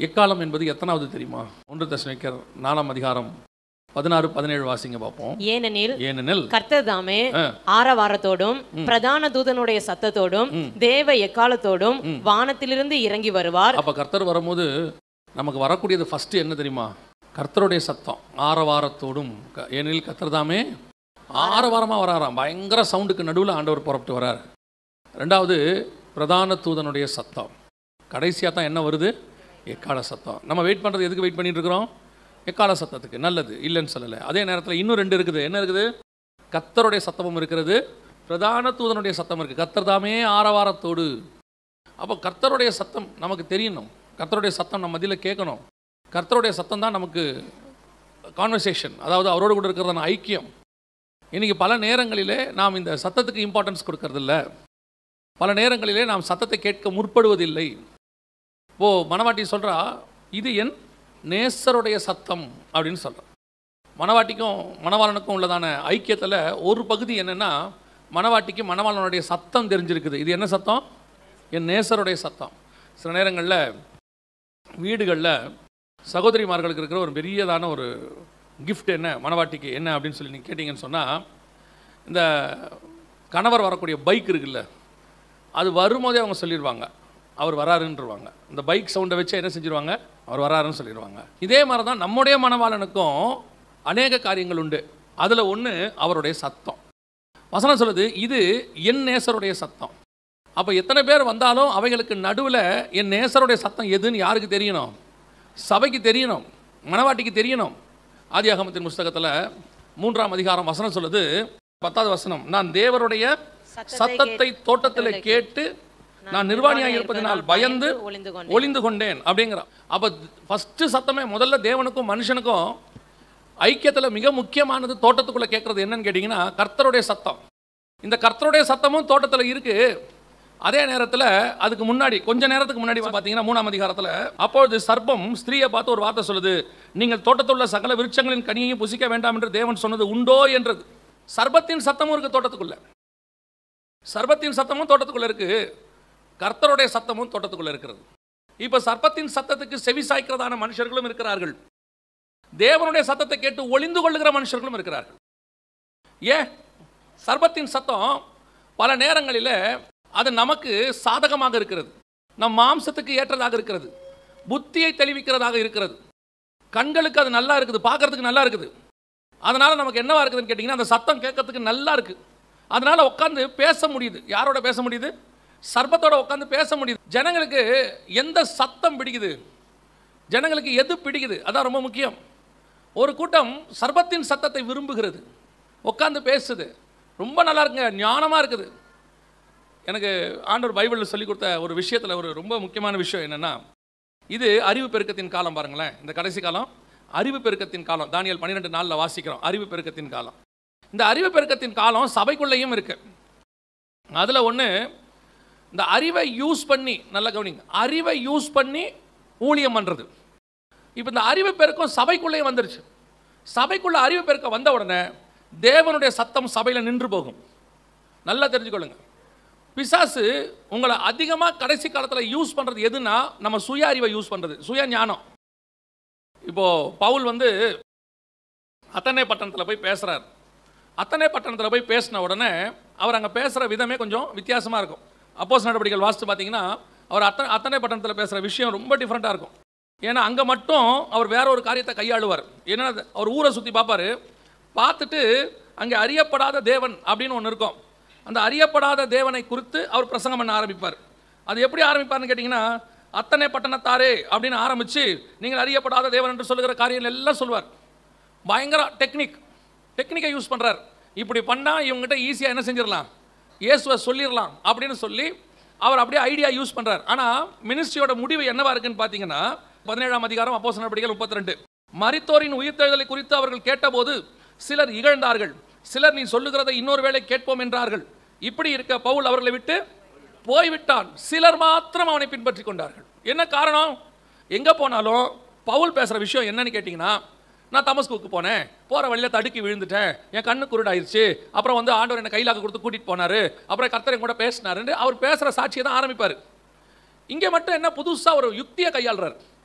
எக்காலம் என்பது எத்தனாவது தெரியுமா ஒன்று தசனிக்கர் நாலாம் அதிகாரம் பதினாறு பதினேழு வாசிங்க பார்ப்போம் ஏனெனில் ஏனெனில் கர்த்தர் தாமே ஆ. ஆரவாரத்தோடும் பிரதான தூதனுடைய சத்தத்தோடும் தேவ எக்காலத்தோடும் வானத்திலிருந்து இறங்கி வருவார் அப்போ கர்த்தர் வரும்போது நமக்கு வரக்கூடியது ஃபர்ஸ்ட் என்ன தெரியுமா கர்த்தருடைய சத்தம் ஆரவாரத்தோடும் க- ஏனெனில் கர்த்தர் தாமே ஆரவாரமாக வராராம் பயங்கர சவுண்டுக்கு நடுவில் ஆண்டவர் புறப்பட்டு வரார் ரெண்டாவது பிரதான தூதனுடைய சத்தம் கடைசியாக தான் என்ன வருது எக்கால சத்தம் நம்ம வெயிட் பண்ணுறது எதுக்கு வெயிட் பண்ணிட்டு இருக்கிறோம் எக்கால சத்தத்துக்கு நல்லது இல்லைன்னு சொல்லலை அதே நேரத்தில் இன்னும் ரெண்டு இருக்குது என்ன இருக்குது கர்த்தருடைய சத்தமும் இருக்கிறது பிரதான தூதனுடைய சத்தம் இருக்குது கர்த்தர் தாமே ஆரவாரத்தோடு அப்போ கர்த்தருடைய சத்தம் நமக்கு தெரியணும் கர்த்தருடைய சத்தம் நம்ம மத்தியில் கேட்கணும் கர்த்தருடைய சத்தம் தான் நமக்கு கான்வர்சேஷன் அதாவது அவரோடு கூட இருக்கிறதான ஐக்கியம் இன்றைக்கி பல நேரங்களிலே நாம் இந்த சத்தத்துக்கு இம்பார்ட்டன்ஸ் கொடுக்கறதில்ல பல நேரங்களிலே நாம் சத்தத்தை கேட்க முற்படுவதில்லை ஓ மணவாட்டி சொல்கிறா இது என் நேசருடைய சத்தம் அப்படின்னு சொல்கிறா மணவாட்டிக்கும் மணவாளனுக்கும் உள்ளதான ஐக்கியத்தில் ஒரு பகுதி என்னென்னா மணவாட்டிக்கு மணவாளனுடைய சத்தம் தெரிஞ்சிருக்குது இது என்ன சத்தம் என் நேசருடைய சத்தம் சில நேரங்களில் வீடுகளில் சகோதரிமார்களுக்கு இருக்கிற ஒரு பெரியதான ஒரு கிஃப்ட் என்ன மணவாட்டிக்கு என்ன அப்படின்னு சொல்லி நீங்கள் கேட்டிங்கன்னு சொன்னால் இந்த கணவர் வரக்கூடிய பைக் இருக்குல்ல அது வரும்போதே அவங்க சொல்லிடுவாங்க அவர் வராருன்றவாங்க இந்த பைக் சவுண்டை வச்சு என்ன செஞ்சிருவாங்க அவர் வராருன்னு சொல்லிடுவாங்க இதே மாதிரி தான் நம்முடைய மணவாளனுக்கும் அநேக காரியங்கள் உண்டு அதில் ஒன்று அவருடைய சத்தம் வசனம் சொல்லுது இது என் நேசருடைய சத்தம் அப்போ எத்தனை பேர் வந்தாலும் அவைகளுக்கு நடுவில் என் நேசருடைய சத்தம் எதுன்னு யாருக்கு தெரியணும் சபைக்கு தெரியணும் மணவாட்டிக்கு தெரியணும் ஆதியாகமத்தின் புஸ்தகத்தில் மூன்றாம் அதிகாரம் வசனம் சொல்லுது பத்தாவது வசனம் நான் தேவருடைய சத்தத்தை தோட்டத்தில் கேட்டு நான் நிர்வாணியாக இருப்பதனால் பயந்து ஒளிந்து கொண்டு ஒளிந்து கொண்டேன் அப்படிங்கிறான் அப்போ ஃபஸ்ட்டு சத்தமே முதல்ல தேவனுக்கும் மனுஷனுக்கும் ஐக்கியத்தில் மிக முக்கியமானது தோட்டத்துக்குள்ளே கேட்குறது என்னன்னு கேட்டிங்கன்னா கர்த்தருடைய சத்தம் இந்த கர்த்தருடைய சத்தமும் தோட்டத்தில் இருக்கு அதே நேரத்தில் அதுக்கு முன்னாடி கொஞ்ச நேரத்துக்கு முன்னாடி பார்த்தீங்கன்னா மூணாம் அதிகாரத்தில் அப்பொழுது சர்ப்பம் ஸ்திரீயை பார்த்து ஒரு வார்த்தை சொல்லுது நீங்கள் தோட்டத்தில் உள்ள சகல விருட்சங்களின் கனியையும் புசிக்க வேண்டாம் என்று தேவன் சொன்னது உண்டோ என்றது சர்ப்பத்தின் சத்தமும் இருக்கு தோட்டத்துக்குள்ள சர்ப்பத்தின் சத்தமும் தோட்டத்துக்குள்ள இருக்கு கர்த்தருடைய சத்தமும் தோட்டத்துக்குள்ள இருக்கிறது இப்போ சர்ப்பத்தின் சத்தத்துக்கு செவி சாய்க்கிறதான மனுஷர்களும் இருக்கிறார்கள் தேவனுடைய சத்தத்தை கேட்டு ஒளிந்து கொள்ளுகிற மனுஷர்களும் இருக்கிறார்கள் ஏன் சர்ப்பத்தின் சத்தம் பல நேரங்களில் அது நமக்கு சாதகமாக இருக்கிறது நம் மாம்சத்துக்கு ஏற்றதாக இருக்கிறது புத்தியை தெளிவிக்கிறதாக இருக்கிறது கண்களுக்கு அது நல்லா இருக்குது பார்க்கறதுக்கு நல்லா இருக்குது அதனால நமக்கு என்னவா இருக்குதுன்னு கேட்டிங்கன்னா அந்த சத்தம் கேட்கறதுக்கு நல்லா இருக்கு அதனால உட்காந்து பேச முடியுது யாரோட பேச முடியுது சர்பத்தோட உட்காந்து பேச முடியுது ஜனங்களுக்கு எந்த சத்தம் பிடிக்குது ஜனங்களுக்கு எது பிடிக்குது அதான் ரொம்ப முக்கியம் ஒரு கூட்டம் சர்பத்தின் சத்தத்தை விரும்புகிறது உட்காந்து பேசுது ரொம்ப நல்லா இருக்குங்க ஞானமாக இருக்குது எனக்கு ஆண்டவர் பைபிளில் சொல்லி கொடுத்த ஒரு விஷயத்தில் ஒரு ரொம்ப முக்கியமான விஷயம் என்னென்னா இது அறிவு பெருக்கத்தின் காலம் பாருங்களேன் இந்த கடைசி காலம் அறிவு பெருக்கத்தின் காலம் தானியல் பன்னிரெண்டு நாளில் வாசிக்கிறோம் அறிவு பெருக்கத்தின் காலம் இந்த அறிவு பெருக்கத்தின் காலம் சபைக்குள்ளேயும் இருக்கு அதில் ஒன்று இந்த அறிவை யூஸ் பண்ணி நல்ல கவனிங்க அறிவை யூஸ் பண்ணி ஊழியம் பண்ணுறது இப்போ இந்த அறிவு பெருக்கம் சபைக்குள்ளேயே வந்துருச்சு சபைக்குள்ள அறிவு பெருக்கம் வந்த உடனே தேவனுடைய சத்தம் சபையில் நின்று போகும் நல்லா தெரிஞ்சுக்கொள்ளுங்க பிசாசு உங்களை அதிகமாக கடைசி காலத்தில் யூஸ் பண்ணுறது எதுனா நம்ம சுய அறிவை யூஸ் பண்ணுறது சுய ஞானம் இப்போது பவுல் வந்து அத்தனை பட்டணத்தில் போய் பேசுகிறார் அத்தனை பட்டணத்தில் போய் பேசின உடனே அவர் அங்கே பேசுகிற விதமே கொஞ்சம் வித்தியாசமாக இருக்கும் அப்போஸ் நடவடிக்கைகள் வாசித்து பார்த்தீங்கன்னா அவர் அத்தனை அத்தனை பட்டணத்தில் பேசுகிற விஷயம் ரொம்ப டிஃப்ரெண்ட்டாக இருக்கும் ஏன்னா அங்கே மட்டும் அவர் வேற ஒரு காரியத்தை கையாளுவார் ஏன்னா அவர் ஊரை சுற்றி பார்ப்பாரு பார்த்துட்டு அங்கே அறியப்படாத தேவன் அப்படின்னு ஒன்று இருக்கும் அந்த அறியப்படாத தேவனை குறித்து அவர் பிரசங்கம் பண்ண ஆரம்பிப்பார் அது எப்படி ஆரம்பிப்பார்னு கேட்டிங்கன்னா அத்தனை பட்டணத்தாரே அப்படின்னு ஆரம்பித்து நீங்கள் அறியப்படாத தேவன் என்று சொல்லுகிற காரியங்கள் எல்லாம் சொல்லுவார் பயங்கர டெக்னிக் டெக்னிக்கை யூஸ் பண்ணுறார் இப்படி பண்ணால் இவங்ககிட்ட ஈஸியாக என்ன செஞ்சிடலாம் இயேசுவை சொல்லிடலாம் அப்படின்னு சொல்லி அவர் அப்படியே ஐடியா யூஸ் பண்ணுறார் ஆனால் மினிஸ்ட்ரியோட முடிவு என்னவா இருக்குன்னு பார்த்தீங்கன்னா பதினேழாம் அதிகாரம் அப்போ நடவடிக்கைகள் முப்பத்தி ரெண்டு மரித்தோரின் உயிர்த்தெழுதலை குறித்து அவர்கள் கேட்டபோது சிலர் இகழ்ந்தார்கள் சிலர் நீ சொல்லுகிறதை இன்னொரு வேளை கேட்போம் என்றார்கள் இப்படி இருக்க பவுல் அவர்களை விட்டு போய்விட்டான் சிலர் மாத்திரம் அவனை பின்பற்றி கொண்டார்கள் என்ன காரணம் எங்கே போனாலும் பவுல் பேசுகிற விஷயம் என்னன்னு கேட்டிங்கன்னா நான் தமஸ்குக்கு போனேன் போகிற வழியில் தடுக்கி விழுந்துட்டேன் என் கண்ணு குருடாயிருச்சு அப்புறம் வந்து ஆண்டவர் என்னை கையிலாக கொடுத்து கூட்டிகிட்டு போனார் அப்புறம் கர்த்தரை கூட பேசினாருன்னு அவர் பேசுகிற சாட்சியை தான் ஆரம்பிப்பார் இங்கே மட்டும் என்ன புதுசாக ஒரு யுக்தியை கையாளுறார்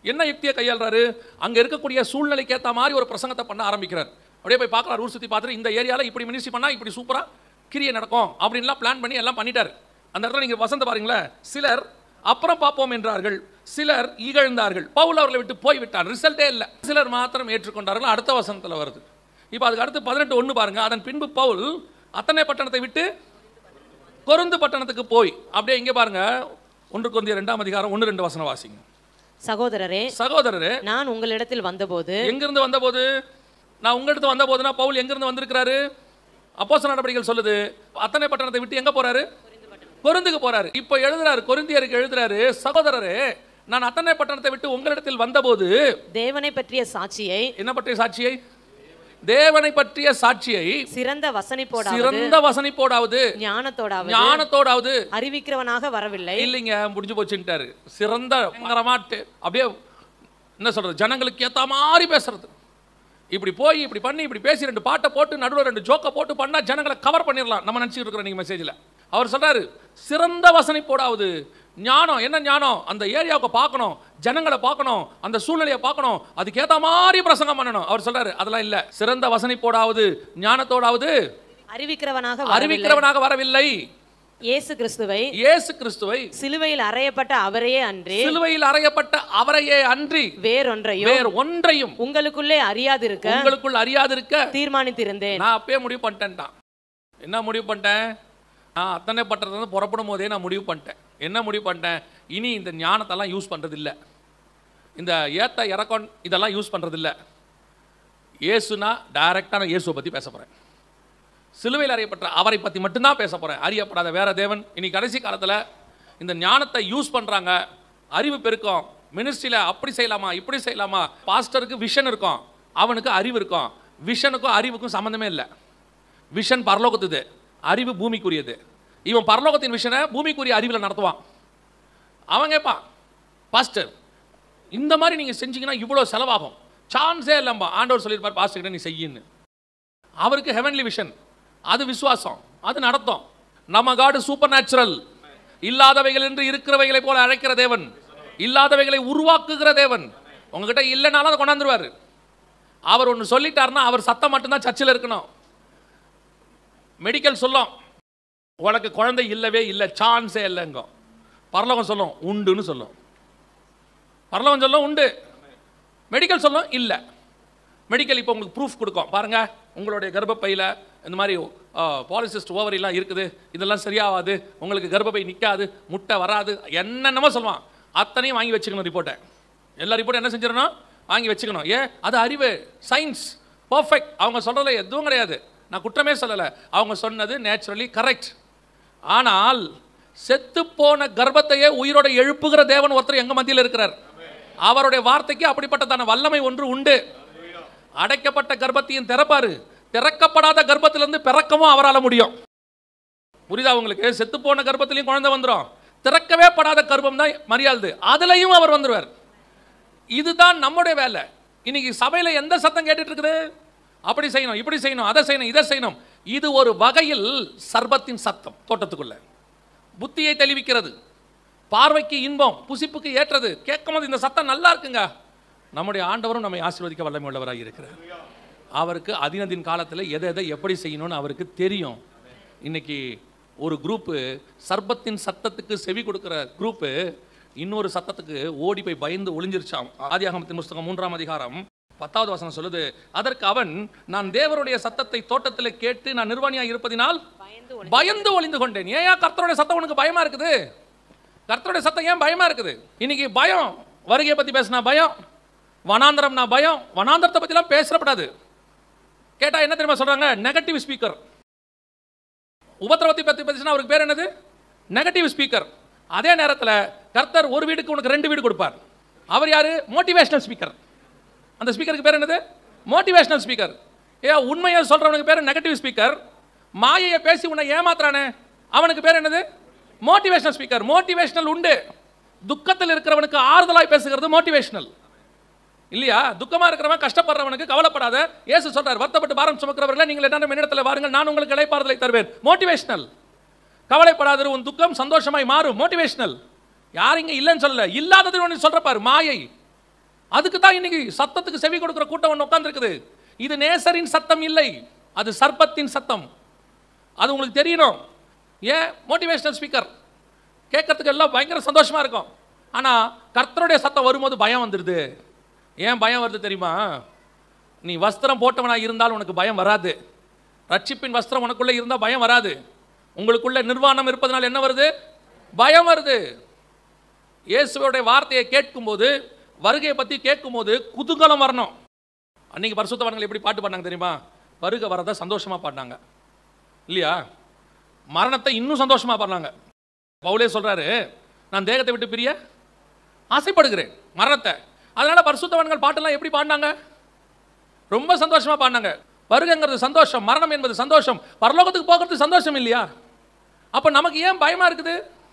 என்ன யுக்தியை கையாளுறாரு அங்க இருக்கக்கூடிய சூழ்நிலைக்கு ஏத்த மாதிரி ஒரு பிரசங்கத்தை பண்ண ஆரம்பிக்கிறார் அப்படியே போய் பார்க்கறாரு ஊர் சுத்தி பார்த்துட்டு இந்த ஏரியால இப்படி மினிஸ்ட்ரி பண்ணா இப்படி சூப்பரா கிரியை நடக்கும் அப்படின்லாம் பிளான் பண்ணி எல்லாம் பண்ணிட்டாரு அந்த இடத்துல நீங்க வசந்த பாருங்களேன் சிலர் அப்புறம் பார்ப்போம் என்றார்கள் சிலர் இகழ்ந்தார்கள் பவுல் அவர்களை விட்டு போய் விட்டார் ரிசல்ட்டே இல்லை சிலர் மாத்திரம் ஏற்றுக்கொண்டார்கள் அடுத்த வசனத்துல வருது இப்போ அதுக்கு அடுத்து பதினெட்டு ஒன்று பாருங்க அதன் பின்பு பவுல் அத்தனை பட்டணத்தை விட்டு கொருந்து பட்டணத்துக்கு போய் அப்படியே இங்கே பாருங்க ஒன்று கொந்திய ரெண்டாம் அதிகாரம் ஒன்று ரெண்டு வசனம் வாசிங்க சகோதரரே சகோதரரே நான் உங்களிடத்தில் வந்தபோது எங்கிருந்து வந்தபோது நான் உங்களிடத்து வந்த போதுனா பவுல் எங்கிருந்து வந்திருக்கிறாரு அப்போஸ்தல நடவடிக்கைகள் சொல்லுது அத்தனை பட்டணத்தை விட்டு எங்க போறாரு கொருந்துக்கு போறாரு இப்போ எழுதுறாரு கொரிந்தியருக்கு எழுதுறாரு சகோதரரே நான் அத்தனை பட்டணத்தை விட்டு உங்களிடத்தில் வந்தபோது தேவனை பற்றிய சாட்சியை என்ன பற்றிய சாட்சியை தேவனை பற்றிய சாட்சியை சிறந்த வசனிப்போடாவது சிறந்த வசனிப்போடாவது ஞானத்தோடாவது ஞானத்தோடாவது அறிவிக்கிறவனாக வரவில்லை இல்லைங்க முடிஞ்சு போச்சுட்டாரு சிறந்த பயங்கரமாட்டு அப்படியே என்ன சொல்றது ஜனங்களுக்கு ஏத்த மாதிரி பேசுறது இப்படி போய் இப்படி பண்ணி இப்படி பேசி ரெண்டு பாட்டை போட்டு நடுவில் ரெண்டு ஜோக்கை போட்டு பண்ணா ஜனங்களை கவர் பண்ணிடலாம் நம்ம நினச்சிட்டு இருக்கிறோம் நீங்க மெசேஜில் அவர் சொல்றாரு சிறந்த வசனை போடாவது ஞானம் என்ன ஞானம் அந்த ஏரியாவுக்கு பார்க்கணும் ஜனங்களை பார்க்கணும் அந்த சூழ்நிலையை பார்க்கணும் அதுக்கு ஏத்த மாதிரி பிரசங்கம் பண்ணணும் அவர் சொல்றாரு அதெல்லாம் இல்ல சிறந்த வசனை போடாவது ஞானத்தோடாவது அறிவிக்கிறவனாக வரவில்லை அறிவிக்கிறவனாக வரவில்லை இயேசு கிறிஸ்துவை இயேசு கிறிஸ்துவை சிலுவையில் அறையப்பட்ட அவரையே அன்றே சிலுவையில் அறையப்பட்ட அவரையே அன்றி வேறொன்றையும் வேறு ஒன்றையும் உங்களுக்குள்ளே அறியாதிருக்க உங்களுக்குள் அறியாதிருக்க தீர்மானித்திருந்தேன் நான் அப்பயே முடிவு பண்ணிட்டேன்டான் என்ன முடிவு பண்ணிட்டேன் நான் அத்தனை பட்டத்துலேருந்து புறப்படும் போதே நான் முடிவு பண்ணிட்டேன் என்ன முடிவு பண்ணிட்டேன் இனி இந்த ஞானத்தெல்லாம் யூஸ் பண்ணுறது இல்ல இந்த ஏத்த இறக்கம் இதெல்லாம் யூஸ் பண்ணுறது இல்ல இயேசுனா டைரெக்டாக நான் இயேசுவை பற்றி பேச போகிறேன் சிலுவையில் அறியப்பட்ட அவரை பற்றி மட்டும்தான் பேச போகிறேன் அறியப்படாத வேற தேவன் இனி கடைசி காலத்தில் இந்த ஞானத்தை யூஸ் பண்ணுறாங்க அறிவு பெருக்கம் மினிஸ்ட்ரியில் அப்படி செய்யலாமா இப்படி செய்யலாமா பாஸ்டருக்கு விஷன் இருக்கும் அவனுக்கு அறிவு இருக்கும் விஷனுக்கும் அறிவுக்கும் சம்மந்தமே இல்லை விஷன் பரலோகத்துது அறிவு பூமிக்குரியது இவன் பரலோகத்தின் விஷனை பூமிக்குரிய அறிவில் நடத்துவான் அவன் கேட்பான் பாஸ்டர் இந்த மாதிரி நீங்கள் செஞ்சீங்கன்னா இவ்வளோ செலவாகும் சான்ஸே இல்லைம்பா ஆண்டவர் சொல்லியிருப்பார் பாஸ்டர் கிட்ட நீ செய்யின்னு அவருக்கு ஹெவன்லி விஷன் அது விசுவாசம் அது நடத்தும் நம்ம காடு சூப்பர் நேச்சுரல் இல்லாதவைகள் என்று இருக்கிறவைகளை போல அழைக்கிற தேவன் இல்லாதவைகளை உருவாக்குகிற தேவன் உங்ககிட்ட இல்லைனாலும் அதை கொண்டாந்துருவார் அவர் ஒன்று சொல்லிட்டாருன்னா அவர் சத்தம் மட்டும்தான் சர்ச்சில் இருக்கணும் மெடிக்கல் சொல்லும் உனக்கு குழந்தை இல்லவே இல்லை சான்ஸே இல்லைங்க பரலோகம் சொல்லும் உண்டுன்னு சொல்லும் பரலோகம் சொல்லும் உண்டு மெடிக்கல் சொல்லும் இல்லை மெடிக்கல் இப்போ உங்களுக்கு ப்ரூஃப் கொடுக்கும் பாருங்க உங்களுடைய கர்ப்பப்பையில் இந்த மாதிரி பாலிசிஸ்ட் ஓவரிலாம் இருக்குது இதெல்லாம் சரியாகாது உங்களுக்கு கர்ப்பப்பை நிற்காது முட்டை வராது என்னென்னமோ சொல்லுவான் அத்தனையும் வாங்கி வச்சுக்கணும் ரிப்போர்ட்டை எல்லா ரிப்போர்ட்டும் என்ன செஞ்சிடணும் வாங்கி வச்சுக்கணும் ஏன் அது அறிவு சயின்ஸ் பர்ஃபெக்ட் அவங்க சொல்கிறதுல எதுவும் கிடையாது நான் குற்றமே சொல்லலை அவங்க சொன்னது நேச்சுரலி கரெக்ட் ஆனால் செத்துப்போன கர்ப்பத்தையே உயிரோட எழுப்புகிற தேவன் ஒருத்தர் எங்க மத்தியில் இருக்கிறார் அவருடைய வார்த்தைக்கு அப்படிப்பட்டதான வல்லமை ஒன்று உண்டு அடைக்கப்பட்ட கர்ப்பத்தையும் திறப்பாரு திறக்கப்படாத கர்ப்பத்திலிருந்து பிறக்கவும் அவரால் முடியும் புரியுதா உங்களுக்கு செத்துப்போன கர்ப்பத்திலையும் குழந்தை வந்துடும் திறக்கவே படாத கர்ப்பம் தான் மரியாதை அதுலயும் அவர் வந்துருவார் இதுதான் நம்முடைய வேலை இன்னைக்கு சபையில எந்த சத்தம் கேட்டுட்டு இருக்குது அப்படி செய்யணும் இப்படி செய்யணும் அதை செய்யணும் இதை செய்யணும் இது ஒரு வகையில் சர்பத்தின் சத்தம் தோட்டத்துக்குள்ள புத்தியை தெளிவிக்கிறது பார்வைக்கு இன்பம் புசிப்புக்கு ஏற்றது கேட்கும்போது இந்த சத்தம் நல்லா இருக்குங்க நம்முடைய ஆண்டவரும் நம்மை ஆசீர்வதிக்க வல்லமை உள்ளவராக இருக்கிறார் அவருக்கு அதினதின் காலத்தில் எதை எதை எப்படி செய்யணும்னு அவருக்கு தெரியும் இன்னைக்கு ஒரு குரூப்பு சர்பத்தின் சத்தத்துக்கு செவி கொடுக்கிற குரூப்பு இன்னொரு சத்தத்துக்கு ஓடி போய் பயந்து ஒளிஞ்சிருச்சாம் ஆதியாகமத்தின் புஸ்தகம் மூன்றாம் அதிகாரம் பத்தாவது வசனம் சொல்லுது அதற்கு அவன் நான் தேவருடைய சத்தத்தை தோட்டத்தில் கேட்டு நான் நிர்வாணியாக இருப்பதினால் பயந்து பயந்து ஒளிந்து கொண்டேன் ஏன் கர்த்தருடைய சத்தம் உனக்கு பயமா இருக்குது கர்த்தருடைய சத்தம் ஏன் பயமா இருக்குது இன்னைக்கு பயம் வருகையை பத்தி பேசினா பயம் வனாந்தரம்னா பயம் வனாந்தரத்தை பத்திலாம் பேசப்படாது கேட்டா என்ன தெரியுமா சொல்றாங்க நெகட்டிவ் ஸ்பீக்கர் உபத்திரவத்தை பத்தி பேசினா அவருக்கு பேர் என்னது நெகட்டிவ் ஸ்பீக்கர் அதே நேரத்தில் கர்த்தர் ஒரு வீடுக்கு உனக்கு ரெண்டு வீடு கொடுப்பார் அவர் யாரு மோட்டிவேஷனல் ஸ்பீக்கர் அந்த ஸ்பீக்கருக்கு பேர் என்னது மோட்டிவேஷனல் ஸ்பீக்கர் ஏ உண்மையை சொல்றவனுக்கு பேர் நெகட்டிவ் ஸ்பீக்கர் மாயையை பேசி உன்னை ஏமாத்துறானே அவனுக்கு பேர் என்னது மோட்டிவேஷனல் ஸ்பீக்கர் மோட்டிவேஷனல் உண்டு துக்கத்தில் இருக்கிறவனுக்கு ஆறுதலாய் பேசுகிறது மோட்டிவேஷனல் இல்லையா துக்கமா இருக்கிறவன் கஷ்டப்படுறவனுக்கு கவலைப்படாத இயேசு சொல்றார் வருத்தப்பட்டு பாரம் சுமக்கிறவர்களே நீங்கள் என்ன என்னிடத்தில் வாருங்கள் நான் உங்களுக்கு இளைப்பாறுதலை தருவேன் மோட்டிவேஷனல் கவலைப்படாத உன் துக்கம் சந்தோஷமாய் மாறும் மோட்டிவேஷனல் யார் இங்க இல்லைன்னு சொல்லல இல்லாதது ஒன்று சொல்ற பாரு மாயை அதுக்கு தான் இன்னைக்கு சத்தத்துக்கு செவி கொடுக்கிற கூட்டம் ஒன்று உட்காந்துருக்குது இது நேசரின் சத்தம் இல்லை அது சர்ப்பத்தின் சத்தம் அது உங்களுக்கு தெரியணும் ஏன் மோட்டிவேஷனல் ஸ்பீக்கர் கேட்கறதுக்கு எல்லாம் பயங்கர சந்தோஷமா இருக்கும் ஆனால் கர்த்தருடைய சத்தம் வரும்போது பயம் வந்துடுது ஏன் பயம் வருது தெரியுமா நீ வஸ்திரம் போட்டவனா இருந்தால் உனக்கு பயம் வராது ரட்சிப்பின் வஸ்திரம் உனக்குள்ளே இருந்தால் பயம் வராது உங்களுக்குள்ள நிர்வாணம் இருப்பதனால் என்ன வருது பயம் வருது இயேசுவோடைய வார்த்தையை கேட்கும்போது வருகையை பற்றி கேட்கும்போது குதூகலம் வரணும் அன்னைக்கு பரிசுத்தவான்கள் எப்படி பாட்டு பாடினாங்க தெரியுமா வருகை வரதை சந்தோஷமாக பாடினாங்க இல்லையா மரணத்தை இன்னும் சந்தோஷமாக பாடினாங்க பவுலே சொல்றாரு நான் தேகத்தை விட்டு பிரிய ஆசைப்படுகிறேன் மரணத்தை அதனால பரிசுத்தவான்கள் பாட்டெல்லாம் எப்படி பாடினாங்க ரொம்ப சந்தோஷமா பாடினாங்க வருகைங்கிறது சந்தோஷம் மரணம் என்பது சந்தோஷம் பரலோகத்துக்கு போகிறது சந்தோஷம் இல்லையா அப்போ நமக்கு ஏன் பயமா இருக்குது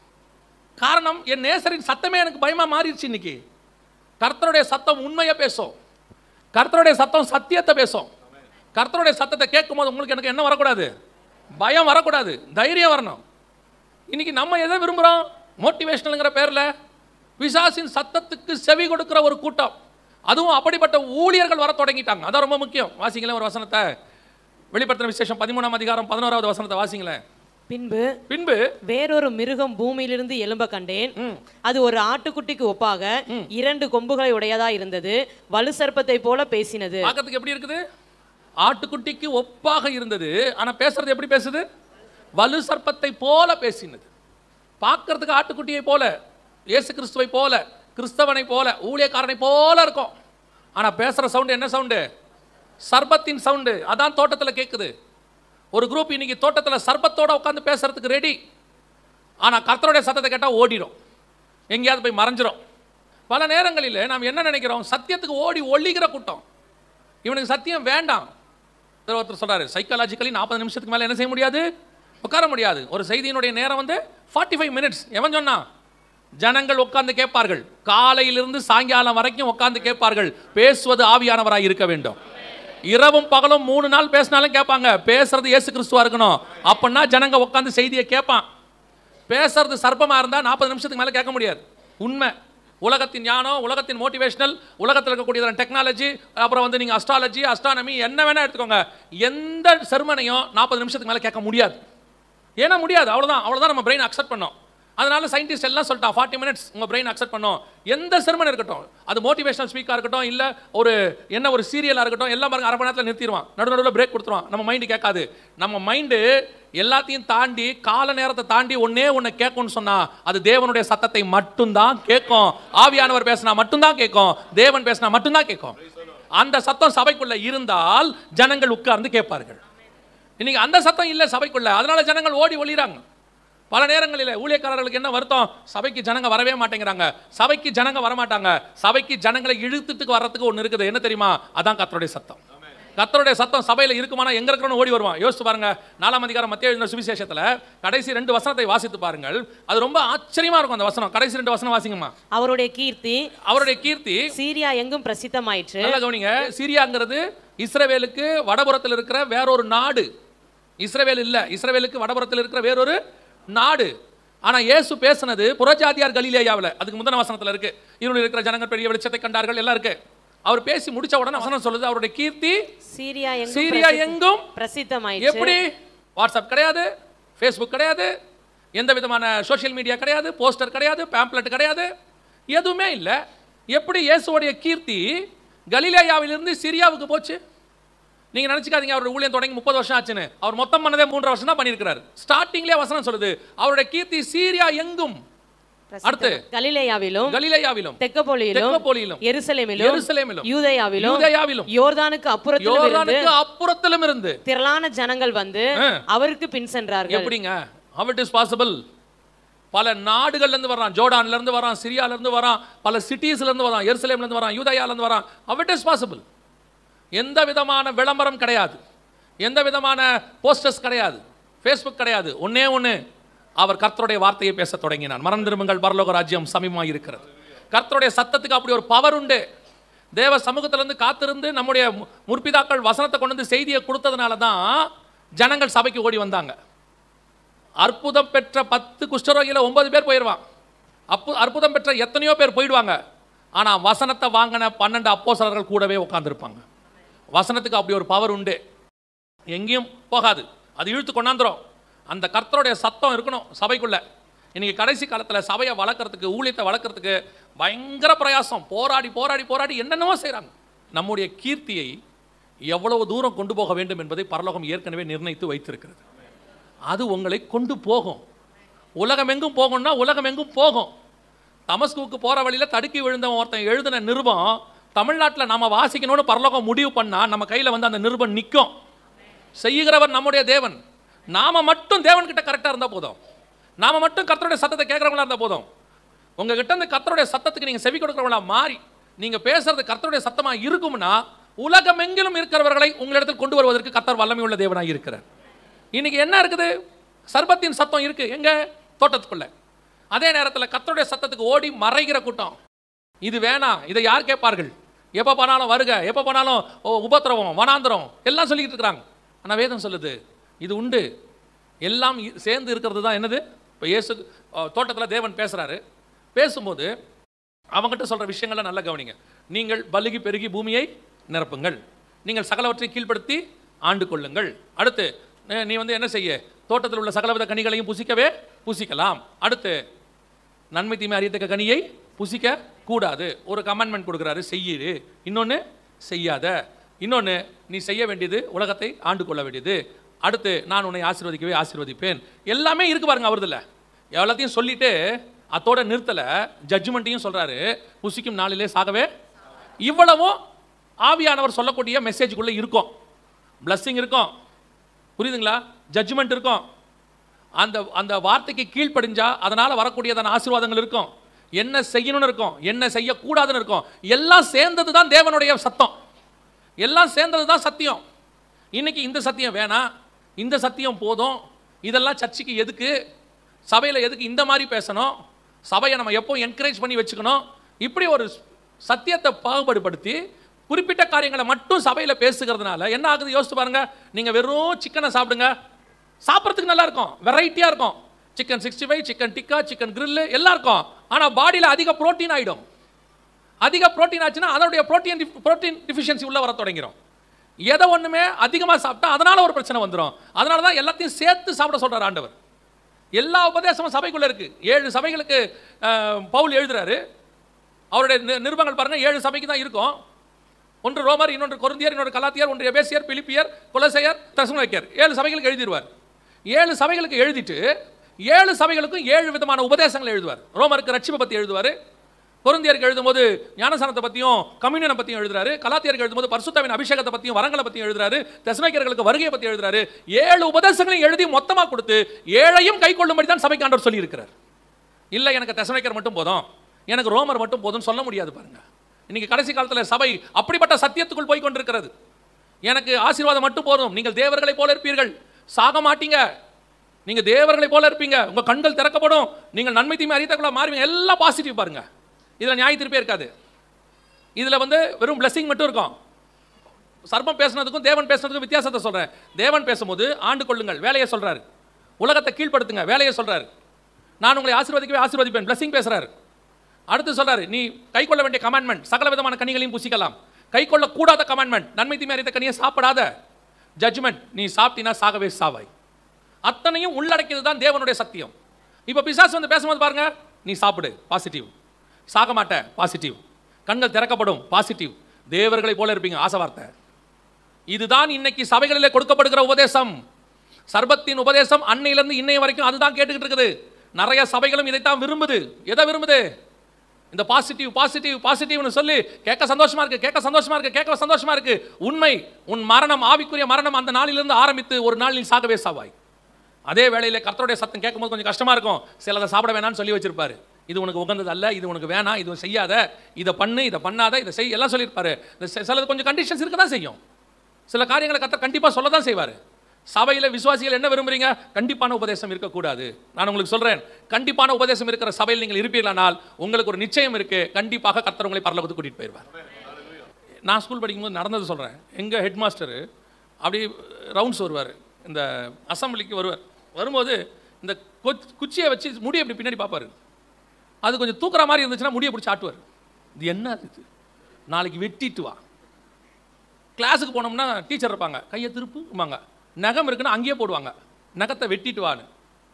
காரணம் என் நேசரின் சத்தமே எனக்கு பயமா மாறிடுச்சு இன்னைக்கு கர்த்தருடைய சத்தம் உண்மையை பேசும் கர்த்தருடைய சத்தம் சத்தியத்தை பேசும் கர்த்தருடைய சத்தத்தை கேட்கும்போது உங்களுக்கு எனக்கு என்ன வரக்கூடாது பயம் வரக்கூடாது தைரியம் வரணும் இன்னைக்கு நம்ம எதை விரும்புகிறோம் மோட்டிவேஷனலுங்கிற பேரில் பிசாசின் சத்தத்துக்கு செவி கொடுக்கிற ஒரு கூட்டம் அதுவும் அப்படிப்பட்ட ஊழியர்கள் வர தொடங்கிட்டாங்க அதான் ரொம்ப முக்கியம் வாசிங்களேன் ஒரு வசனத்தை வெளிப்படுத்தின விசேஷம் பதிமூணாம் அதிகாரம் பதினோராவது வசனத்தை வாசிங்களேன் பின்பு பின்பு வேறொரு மிருகம் பூமியிலிருந்து எழும்ப கண்டேன் ம். அது ஒரு ஆட்டுக்குட்டிக்கு ஒப்பாக இரண்டு கொம்புகளை உடையதா இருந்தது வலு சர்ப்பத்தை போல பேசினது பார்க்கறதுக்கு எப்படி இருக்குது ஆட்டுக்குட்டிக்கு ஒப்பாக இருந்தது ஆனா பேசுறது எப்படி பேசுது வலு சர்ப்பத்தை போல பேசினது பார்க்கறதுக்கு ஆட்டுக்குட்டியை போல இயேசு கிறிஸ்துவை போல கிறிஸ்தவனை போல ஊழியக்காரனை போல இருக்கும் ஆனா பேசுற சவுண்டு என்ன சவுண்டு சர்பத்தின் சவுண்டு அதான் தோட்டத்தில் கேட்குது ஒரு குரூப் இன்னைக்கு தோட்டத்தில் சர்பத்தோட உட்காந்து பேசுறதுக்கு ரெடி ஆனா கர்த்தருடைய சத்தத்தை கேட்டால் ஓடிடும் எங்கேயாவது போய் மறைஞ்சிரும் பல நேரங்களில் நாம் என்ன நினைக்கிறோம் சத்தியத்துக்கு ஓடி ஒழிகிற கூட்டம் இவனுக்கு சத்தியம் வேண்டாம் இதுல ஒருத்தர் சொல்றாரு சைக்காலஜிக்கலி நாற்பது நிமிஷத்துக்கு மேலே என்ன செய்ய முடியாது உட்கார முடியாது ஒரு செய்தியினுடைய நேரம் வந்து ஃபார்ட்டி ஃபைவ் மினிட்ஸ் எவன் சொன்னா ஜனங்கள் உட்கார்ந்து கேட்பார்கள் காலையிலிருந்து சாயங்காலம் வரைக்கும் உட்கார்ந்து கேட்பார்கள் பேசுவது ஆவியானவராய் இருக்க வேண்டும் இரவும் பகலும் மூணு நாள் பேசினாலும் கேட்பாங்க பேசுறது இயேசு கிறிஸ்துவா இருக்கணும் அப்படின்னா ஜனங்க உட்கார்ந்து செய்தியை கேட்பான் பேசுறது சர்ப்பமா இருந்தா நாற்பது நிமிஷத்துக்கு மேல கேட்க முடியாது உண்மை உலகத்தின் ஞானம் உலகத்தின் மோட்டிவேஷனல் உலகத்தில் இருக்கக்கூடிய டெக்னாலஜி அப்புறம் வந்து நீங்க அஸ்ட்ராலஜி அஸ்ட்ரானமி என்ன வேணா எடுத்துக்கோங்க எந்த செருமனையும் நாற்பது நிமிஷத்துக்கு மேல கேட்க முடியாது ஏன்னா முடியாது அவ்வளவுதான் அவ்வளவுதான் நம்ம பிரெயின் அக்செப்ட் பண்ணோம் அதனால சயின்டிஸ்ட் எல்லாம் சொல்லிட்டான் ஃபார்ட்டி மினிட்ஸ் உங்க பிரெயின் அக்செப்ட் பண்ணும் எந்த செருமன் இருக்கட்டும் அது மோட்டிவேஷனல் ஸ்பீக்காக இருக்கட்டும் இல்ல ஒரு என்ன ஒரு சீரியலாக இருக்கட்டும் எல்லாம் பாருங்க அரை மணி நேரத்தில் நிறுத்திடுவான் நடு நடுவில் பிரேக் கொடுத்துருவான் நம்ம மைண்டு கேட்காது நம்ம மைண்டு எல்லாத்தையும் தாண்டி கால நேரத்தை தாண்டி ஒன்னே ஒன்று கேட்கும்னு சொன்னா அது தேவனுடைய சத்தத்தை மட்டும்தான் கேட்கும் ஆவியானவர் பேசினா மட்டும்தான் கேட்கும் தேவன் பேசினா மட்டும்தான் கேட்கும் அந்த சத்தம் சபைக்குள்ள இருந்தால் ஜனங்கள் உட்கார்ந்து கேட்பார்கள் இன்னைக்கு அந்த சத்தம் இல்லை சபைக்குள்ள அதனால ஜனங்கள் ஓடி ஒளிறாங்க பல நேரங்களில் ஊழியக்காரர்களுக்கு என்ன வருத்தம் சபைக்கு ஜனங்க வரவே மாட்டேங்கிறாங்க சபைக்கு ஜனங்க வரமாட்டாங்க சபைக்கு ஜனங்களை இழுத்துட்டு வர்றதுக்கு ஒன்று இருக்குது என்ன தெரியுமா அதான் கர்த்தருடைய சத்தம் கர்த்தருடைய சத்தம் சபையில் இருக்குமானா எங்க இருக்கிறவங்க ஓடி வருவான் யோசிச்சு பாருங்க நாலாம் அதிகாரம் மத்திய எழுதின சுவிசேஷத்துல கடைசி ரெண்டு வசனத்தை வாசித்து பாருங்கள் அது ரொம்ப ஆச்சரியமா இருக்கும் அந்த வசனம் கடைசி ரெண்டு வசனம் வாசிங்கம்மா அவருடைய கீர்த்தி அவருடைய கீர்த்தி சீரியா எங்கும் பிரசித்தமாயிற்று நல்லா கவனிங்க சீரியாங்கிறது இஸ்ரவேலுக்கு வடபுறத்தில் இருக்கிற வேறொரு நாடு இஸ்ரவேல் இல்ல இஸ்ரவேலுக்கு வடபுறத்தில் இருக்கிற வேறொரு நாடு ஆனா இயேசு பேசுனது புறஜாதியார் கலிலேயாவில் அதுக்கு முந்தின வசனத்துல இருக்கு இருளில் இருக்கிற ஜனங்கள் பெரிய வெளிச்சத்தை கண்டார்கள் எல்லாம் இருக்கு அவர் பேசி முடிச்ச உடனே வசனம் சொல்லுது அவருடைய கீர்த்தி சீரியா எங்கும் சீரியா பிரசித்த- எங்கும் பிரசித்தமாயிற்று எப்படி வாட்ஸ்அப் கிடையாது ஃபேஸ்புக் கிடையாது எந்த விதமான சோஷியல் மீடியா கிடையாது போஸ்டர் கிடையாது பேம்ப்ளெட் கிடையாது எதுவுமே இல்லை எப்படி இயேசுவோடைய கீர்த்தி கலிலேயாவிலிருந்து சிரியாவுக்கு போச்சு நீங்க நினைச்சுக்காதீங்க அவருடைய ஊழியம் தொடங்கி முப்பது வருஷம் ஆச்சுன்னு அவர் மொத்தம் பண்ணதே மூன்று வருஷம் தான் பண்ணியிருக்கிறார் ஸ்டார்டிங்லேயே வசனம் சொல்லுது அவருடைய கீர்த்தி சீரியா எங்கும் பிரசித்தம். அடுத்து? கலிலேயாவிலும் கலிலேயாவிலும் தெக்கப்போலியிலும் தெக்கப்போலியிலும் எருசலேமிலும் எருசலேமிலும் யூதேயாவிலும் யூதேயாவிலும் யோர்தானுக்கு அப்புறத்திலும் இருந்து யோர்தானுக்கு அப்புறத்திலும் இருந்து திரளான ஜனங்கள் வந்து ஆ. அவருக்கு பின் சென்றார்கள் எப்படிங்க how it இஸ் பாசிபிள் பல நாடுகள்ல இருந்து வரான் ஜோர்டான்ல இருந்து வரான் சிரியால இருந்து வரான் பல சிட்டிஸ்ல இருந்து வரான் எருசலேம்ல இருந்து வரான் யூதயால இருந்து வரான் how it இஸ் பாசிபிள் எந்த விதமான விளம்பரம் கிடையாது எந்த விதமான போஸ்டர்ஸ் கிடையாது ஃபேஸ்புக் கிடையாது ஒண்ணே ஒண்ணு அவர் கர்த்தருடைய வார்த்தையை பேச தொடங்கினான் மறந்து திரும்புங்கள் பரலோக ராஜ்யம் சமீபமாக இருக்கிறது கர்த்தருடைய சத்தத்துக்கு அப்படி ஒரு பவர் உண்டு தேவ சமூகத்திலிருந்து காத்திருந்து நம்முடைய மு- முற்பிதாக்கள் வசனத்தை கொண்டு வந்து செய்தியை கொடுத்ததுனால தான் ஜனங்கள் சபைக்கு ஓடி வந்தாங்க அற்புதம் பெற்ற பத்து குஷ்டரோகியில் ஒன்பது பேர் போயிடுவான் அப்பு அற்புதம் பெற்ற எத்தனையோ பேர் போயிடுவாங்க ஆனால் வசனத்தை வாங்கின பன்னெண்டு அப்போஸ்தலர்கள் கூடவே உட்காந்துருப்பாங்க வசனத்துக்கு அப்படி ஒரு பவர் உண்டு எங்கேயும் போகாது அது இழுத்து கொண்டாந்துரும் அந்த கர்த்தருடைய சத்தம் இருக்கணும் சபைக்குள்ள இன்னைக்கு கடைசி காலத்தில் சபையை வளர்க்குறதுக்கு ஊழியத்தை வளர்க்குறதுக்கு பயங்கர பிரயாசம் போராடி போராடி போராடி என்னென்னவோ செய்கிறாங்க நம்முடைய கீர்த்தியை எவ்வளவு தூரம் கொண்டு போக வேண்டும் என்பதை பரலோகம் ஏற்கனவே நிர்ணயித்து வைத்திருக்கிறது அது உங்களை கொண்டு போகும் உலகம் எங்கும் போகும்னா உலகம் எங்கும் போகும் தமஸ்குவுக்கு போகிற வழியில் தடுக்கி விழுந்தவன் ஒருத்தன் எழுதின நிருபம் தமிழ்நாட்டில் நம்ம வாசிக்கணும்னு பரலோகம் முடிவு பண்ணால் நம்ம கையில் வந்து அந்த நிருபம் நிற்கும் செய்யுகிறவர் நம்முடைய தேவன் நாம மட்டும் தேவன்கிட்ட கரெக்டாக இருந்தால் போதும் நாம மட்டும் கர்த்தருடைய சத்தத்தை கேட்குறவங்களா இருந்தால் போதும் உங்ககிட்ட இருந்து கர்த்தருடைய சத்தத்துக்கு நீங்கள் செவி கொடுக்குறவங்களா மாறி நீங்கள் பேசுறது கர்த்தருடைய சத்தமாக இருக்கும்னா உலகமெங்கிலும் இருக்கிறவர்களை உங்களிடத்தில் கொண்டு வருவதற்கு கர்த்தர் வல்லமை உள்ள தேவனாக இருக்கிறார் இன்னைக்கு என்ன இருக்குது சர்பத்தின் சத்தம் இருக்கு எங்க தோட்டத்துக்குள்ள அதே நேரத்தில் கர்த்தருடைய சத்தத்துக்கு ஓடி மறைகிற கூட்டம் இது வேணாம் இதை யார் கேட்பார்கள் எப்போ போனாலும் வருக எப்போ போனாலும் ஓ, உபத்திரவம் வனாந்திரம் எல்லாம் சொல்லிக்கிட்டு இருக்கிறாங்க ஆனால் வேதம் சொல்லுது இது உண்டு எல்லாம் இ- சேர்ந்து இருக்கிறது தான் என்னது இப்போ இயேசு தோட்டத்தில் தேவன் பேசுகிறாரு பேசும்போது அவங்ககிட்ட சொல்கிற விஷயங்களை நல்லா கவனிங்க நீங்கள் பலுகி பெருகி பூமியை நிரப்புங்கள் நீங்கள் சகலவற்றையும் கீழ்ப்படுத்தி ஆண்டு கொள்ளுங்கள் அடுத்து நே- நீ வந்து என்ன செய்ய தோட்டத்தில் உள்ள சகலவித கனிகளையும் புசிக்கவே புசிக்கலாம் அடுத்து நன்மை தீமை அறியத்தக்க கனியை புசிக்க கூடாது ஒரு கமெண்ட்மெண்ட் கொடுக்குறாரு செய்யிரு இன்னொன்று செய்யாத இன்னொன்று நீ செய்ய வேண்டியது உலகத்தை ஆண்டு கொள்ள வேண்டியது அடுத்து நான் உன்னை ஆசீர்வதிக்கவே ஆசீர்வதிப்பேன் எல்லாமே இருக்கு பாருங்க அவரதுல எல்லாத்தையும் சொல்லிட்டு அத்தோட நிறுத்தலை ஜட்ஜ்மெண்ட்டையும் சொல்றாரு புசிக்கும் நாளிலே சாகவே இவ்வளவும் ஆவியானவர் சொல்லக்கூடிய மெசேஜுக்குள்ளே இருக்கும் blessing இருக்கும் புரியுதுங்களா ஜட்ஜ்மெண்ட் இருக்கும் அந்த அந்த வார்த்தைக்கு கீழ்ப்படிஞ்சா அதனால் வரக்கூடியதான ஆசீர்வாதங்கள் இருக்கும் என்ன செய்யணும்னு இருக்கும் என்ன செய்யக்கூடாதுன்னு இருக்கும் எல்லாம் சேர்ந்தது தான் தேவனுடைய சத்தம் எல்லாம் சேர்ந்தது தான் சத்தியம் இன்னைக்கு இந்த சத்தியம் வேணாம் இந்த சத்தியம் போதும் இதெல்லாம் சர்ச்சுக்கு எதுக்கு சபையில் எதுக்கு இந்த மாதிரி பேசணும் சபையை நம்ம எப்போ என்கரேஜ் பண்ணி வச்சுக்கணும் இப்படி ஒரு சத்தியத்தை பாகுபடுத்தி குறிப்பிட்ட காரியங்களை மட்டும் சபையில் பேசுகிறதுனால என்ன ஆகுது யோசிச்சு பாருங்க நீங்கள் வெறும் சிக்கனை சாப்பிடுங்க சாப்பிட்றதுக்கு நல்லா இருக்கும் வெரைட்டியாக இருக்கும் chicken sixty five chicken tikka chicken grill எல்லாம் இருக்கும் ஆனால் பாடியில் அதிக புரோட்டீன் ஆகிடும் அதிக புரோட்டீன் ஆச்சுன்னா அதனுடைய புரோட்டீன் புரோட்டீன் டிஃபிஷியன்சி உள்ள வர தொடங்கிடும் எதை ஒண்ணுமே அதிகமாக சாப்பிட்டா அதனால ஒரு பிரச்சனை வந்துடும் அதனால தான் எல்லாத்தையும் சேர்த்து சாப்பிட சொல்றார் ஆண்டவர் எல்லா உபதேசமும் சபைக்குள்ள இருக்கு ஏழு சபைகளுக்கு அஹ், பவுல் எழுதுறாரு அவருடைய நி- நிருபங்கள் பாருங்க ஏழு சபைக்கு தான் இருக்கும் ஒன்று ரோமர் இன்னொன்று கொரிந்தியர் இன்னொன்று கலாத்தியர் ஒன்று எபேசியர் பிலிப்பியர் குலசையர் தசுமலைக்கர் ஏழு சபைகளுக்கு எழுதிடுவார் ஏழு சபைகளுக்கு எழுதிட்டு ஏழு சபைகளுக்கும் ஏழு விதமான உபதேசங்களை எழுதுவார் ரோமருக்கு ரட்சிப்பை பற்றி எழுதுவார் கொரிந்தியருக்கு எழுதும்போது ஞானசானத்தை பற்றியும் கம்யூனியனை பற்றியும் எழுதுறாரு கலாத்தியருக்கு எழுதும்போது பரிசுத்தாவின் அபிஷேகத்தை பற்றியும் வரங்களை பற்றியும் எழுதுறாரு தசமைக்கர்களுக்கு வருகையை பற்றி எழுதுறாரு ஏழு உபதேசங்களையும் எழுதி மொத்தமாக கொடுத்து ஏழையும் கை கொள்ளும்படி தான் சபைக்கு ஆண்டவர் சொல்லியிருக்கிறார் இல்லை எனக்கு தெசனைக்கர் மட்டும் போதும் எனக்கு ரோமர் மட்டும் போதும் சொல்ல முடியாது பாருங்க இன்னைக்கு கடைசி காலத்தில் சபை அப்படிப்பட்ட சத்தியத்துக்குள் போய் கொண்டிருக்கிறது எனக்கு ஆசீர்வாதம் மட்டும் போதும் நீங்கள் தேவர்களைப் போல இருப்பீர்கள் சாக மாட்டீங்க நீங்க தேவர்களைப் போல இருப்பீங்க உங்க கண்கள் திறக்கப்படும் நீங்கள் நன்மை தீமை அறியத்தக்குள்ள மாறுவீங்க எல்லாம் பாசிட்டிவ் பாருங்க இதுல நியாய திருப்பே இருக்காது இதுல வந்து வெறும் blessing மட்டும் இருக்கும் சர்ப்பம் பேசுனதுக்கும் தேவன் பேசுனதுக்கும் வித்தியாசத்தை சொல்றேன் தேவன் பேசும்போது ஆண்டு கொள்ளுங்கள் வேலையை சொல்றாரு உலகத்தை கீழ்ப்படுத்துங்க வேலையை சொல்றாரு நான் உங்களை ஆசீர்வதிக்கவே ஆசீர்வதிப்பேன் blessing பேசுறாரு அடுத்து சொல்றாரு நீ கை கொள்ள வேண்டிய கமாண்ட்மெண்ட் சகல விதமான கனிகளையும் புசிக்கலாம் கை கொள்ள கூடாத கமாண்ட்மெண்ட் நன்மை தீமை அறிந்த கனியை சாப்பிடாத ஜட்ஜ்மெண்ட் நீ சாப்பிட்டினா சாகவே சாவாய் அத்தனையும் உள்ளடக்கியது தான் தேவனுடைய சத்தியம் இப்போ பிசாசு வந்து பேசும்போது பாருங்க நீ சாப்பிடு பாசிட்டிவ் சாக மாட்ட பாசிட்டிவ் கண்கள் திறக்கப்படும் பாசிட்டிவ் தேவர்களைப் போல இருப்பீங்க ஆசை வார்த்தை இதுதான் இன்னைக்கு சபைகளிலே கொடுக்கப்படுகிற உபதேசம் சர்பத்தின் உபதேசம் அன்னையிலிருந்து இன்னைய வரைக்கும் அதுதான் கேட்டுக்கிட்டு இருக்குது நிறைய சபைகளும் இதைத்தான் விரும்புது எதை விரும்புது இந்த பாசிட்டிவ் பாசிட்டிவ் பாசிட்டிவ்னு சொல்லி கேட்க சந்தோஷமா இருக்கு கேட்க சந்தோஷமா இருக்கு கேட்க சந்தோஷமா இருக்கு உண்மை உன் மரணம் ஆவிக்குரிய மரணம் அந்த நாளிலிருந்து ஆரம்பித்து ஒரு நாள் நீ சாகவே சாவாய் அதே வேளையில கர்த்தருடைய சத்தம் கேட்கும்போது கொஞ்சம் கஷ்டமா இருக்கும் சிலதை சாப்பிட வேணாம்னு சொல்லி வச்சிருப்பாரு இது உனக்கு உகந்தது அல்ல இது உனக்கு வேணாம் இது செய்யாத இதை பண்ணு இதை பண்ணாத இதை செய் எல்லாம் சொல்லியிருப்பாரு இந்த சில- சிலது கொஞ்சம் கண்டிஷன்ஸ் இருக்க தான் செய்யும் சில காரியங்களை கர்த்தர் கண்டிப்பா சொல்ல தான் செய்வார் சபையில விசுவாசிகள் என்ன விரும்புறீங்க கண்டிப்பான உபதேசம் இருக்கக்கூடாது நான் உங்களுக்கு சொல்றேன் கண்டிப்பான உபதேசம் இருக்கிற சபையில் நீங்கள் இருப்பீர்களானால் உங்களுக்கு ஒரு நிச்சயம் இருக்கு கண்டிப்பாக கர்த்தர் உங்களை பரலோகத்துக்கு கூட்டிட்டு போயிடுவார் நான் ஸ்கூல் படிக்கும்போது நடந்தது சொல்கிறேன் எங்கள் ஹெட் மாஸ்டரு அப்படி ரவுண்ட்ஸ் வருவார் இந்த அசம்பிளிக்கு வருவார் வரும்போது இந்த கொச்- குச்சியை வச்சு முடியை இப்படி பின்னாடி பார்ப்பாரு அது கொஞ்சம் தூக்குற மாதிரி இருந்துச்சுன்னா முடியை பிடிச்சி ஆட்டுவார் இது என்ன இது நாளைக்கு வெட்டிட்டு வா கிளாஸுக்கு போனோம்னா டீச்சர் இருப்பாங்க கையை திருப்புவாங்க நகம் இருக்குன்னா அங்கேயே போடுவாங்க நகத்தை வெட்டிட்டு வான்னு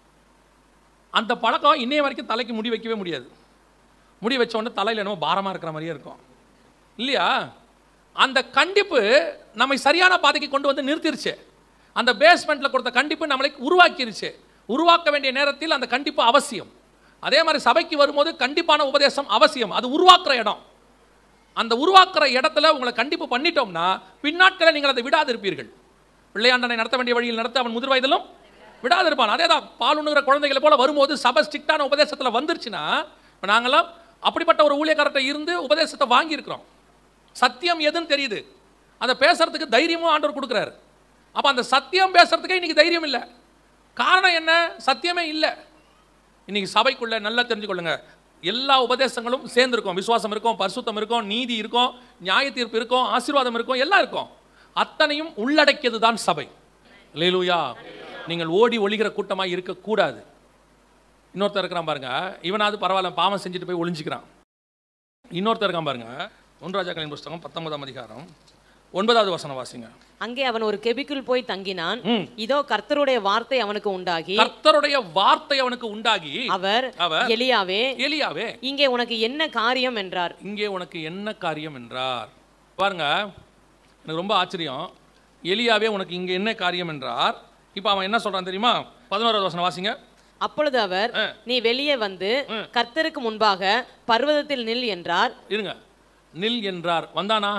அந்த பழக்கம் இன்னைய வரைக்கும் தலைக்கு முடி வைக்கவே முடியாது முடி வச்ச உடனே தலையில் என்னமோ பாரமாக இருக்கிற மாதிரியே இருக்கும் இல்லையா அந்த கண்டிப்பு நம்மை சரியான பாதைக்கு கொண்டு வந்து நிறுத்திருச்சு அந்த பேஸ்மெண்ட்டில் கொடுத்த கண்டிப்பு நம்மளை உருவாக்கிருச்சு உருவாக்க வேண்டிய நேரத்தில் அந்த கண்டிப்பு அவசியம் அதே மாதிரி சபைக்கு வரும்போது கண்டிப்பான உபதேசம் அவசியம் அது உருவாக்குற இடம் அந்த உருவாக்குற இடத்துல உங்களை கண்டிப்பு பண்ணிட்டோம்னா பின்னாட்களை நீங்கள் அதை விடாதிருப்பீர்கள் பிள்ளையாண்டனை நடத்த வேண்டிய வழியில் நடத்த அவன் முதிர் வயதிலும் விடாதிருப்பான் அதே தான் பாலுண்ணுகிற குழந்தைகளை போல வரும்போது சபை ஸ்ட்ரிக்டான உபதேசத்தில் வந்துருச்சுன்னா இப்போ நாங்களாம் அப்படிப்பட்ட ஒரு ஊழியக்காரர்கிட்ட இருந்து உபதேசத்தை வாங்கியிருக்கிறோம் சத்தியம் எதுன்னு தெரியுது அதை பேசுறதுக்கு தைரியமும் ஆண்டவர் கொடுக்குறாரு அப்போ அந்த சத்தியம் பேசுறதுக்கே இன்னைக்கு தைரியம் இல்லை காரணம் என்ன சத்தியமே இல்லை இன்னைக்கு சபைக்குள்ள நல்லா தெரிஞ்சுக்கொள்ளுங்க எல்லா உபதேசங்களும் சேர்ந்திருக்கும் விசுவாசம் இருக்கும் பரிசுத்தம் இருக்கும் நீதி இருக்கும் நியாய தீர்ப்பு இருக்கும் ஆசீர்வாதம் இருக்கும் எல்லாம் இருக்கும் அத்தனையும் உள்ளடக்கியது தான் சபை லேலூயா நீங்கள் ஓடி ஒளிகிற கூட்டமாக இருக்கக்கூடாது இன்னொருத்தர் இருக்கிறான் பாருங்க இவனாவது பரவாயில்ல பாவம் செஞ்சுட்டு போய் ஒளிஞ்சிக்கிறான் இன்னொருத்தர் இருக்கான் பாருங்க ஒன்றாஜாக்களின் புஸ்தகம் பத்தொன்பதாம் அதிகாரம் ஒன்பதாவது வசனம் வாசிங்க அங்கே அவன் ஒரு கெபிக்குள் போய் தங்கினான் ம். இதோ கர்த்தருடைய வார்த்தை அவனுக்கு உண்டாகி கர்த்தருடைய வார்த்தை அவனுக்கு உண்டாகி அவர் அவர் எலியாவே எலியாவே இங்கே உனக்கு என்ன காரியம் என்றார் இங்கே உனக்கு என்ன காரியம் என்றார் பாருங்க எனக்கு ரொம்ப ஆச்சரியம் எலியாவே உனக்கு இங்கே என்ன காரியம் என்றார் இப்போ அவன் என்ன சொல்றான் தெரியுமா பதினோராவது வசனம் வாசிங்க அப்பொழுது அவர் ஆ. நீ வெளியே வந்து கர்த்தருக்கு முன்பாக பர்வதத்தில் நில் என்றார் இருங்க நில் என்றார் வந்தானா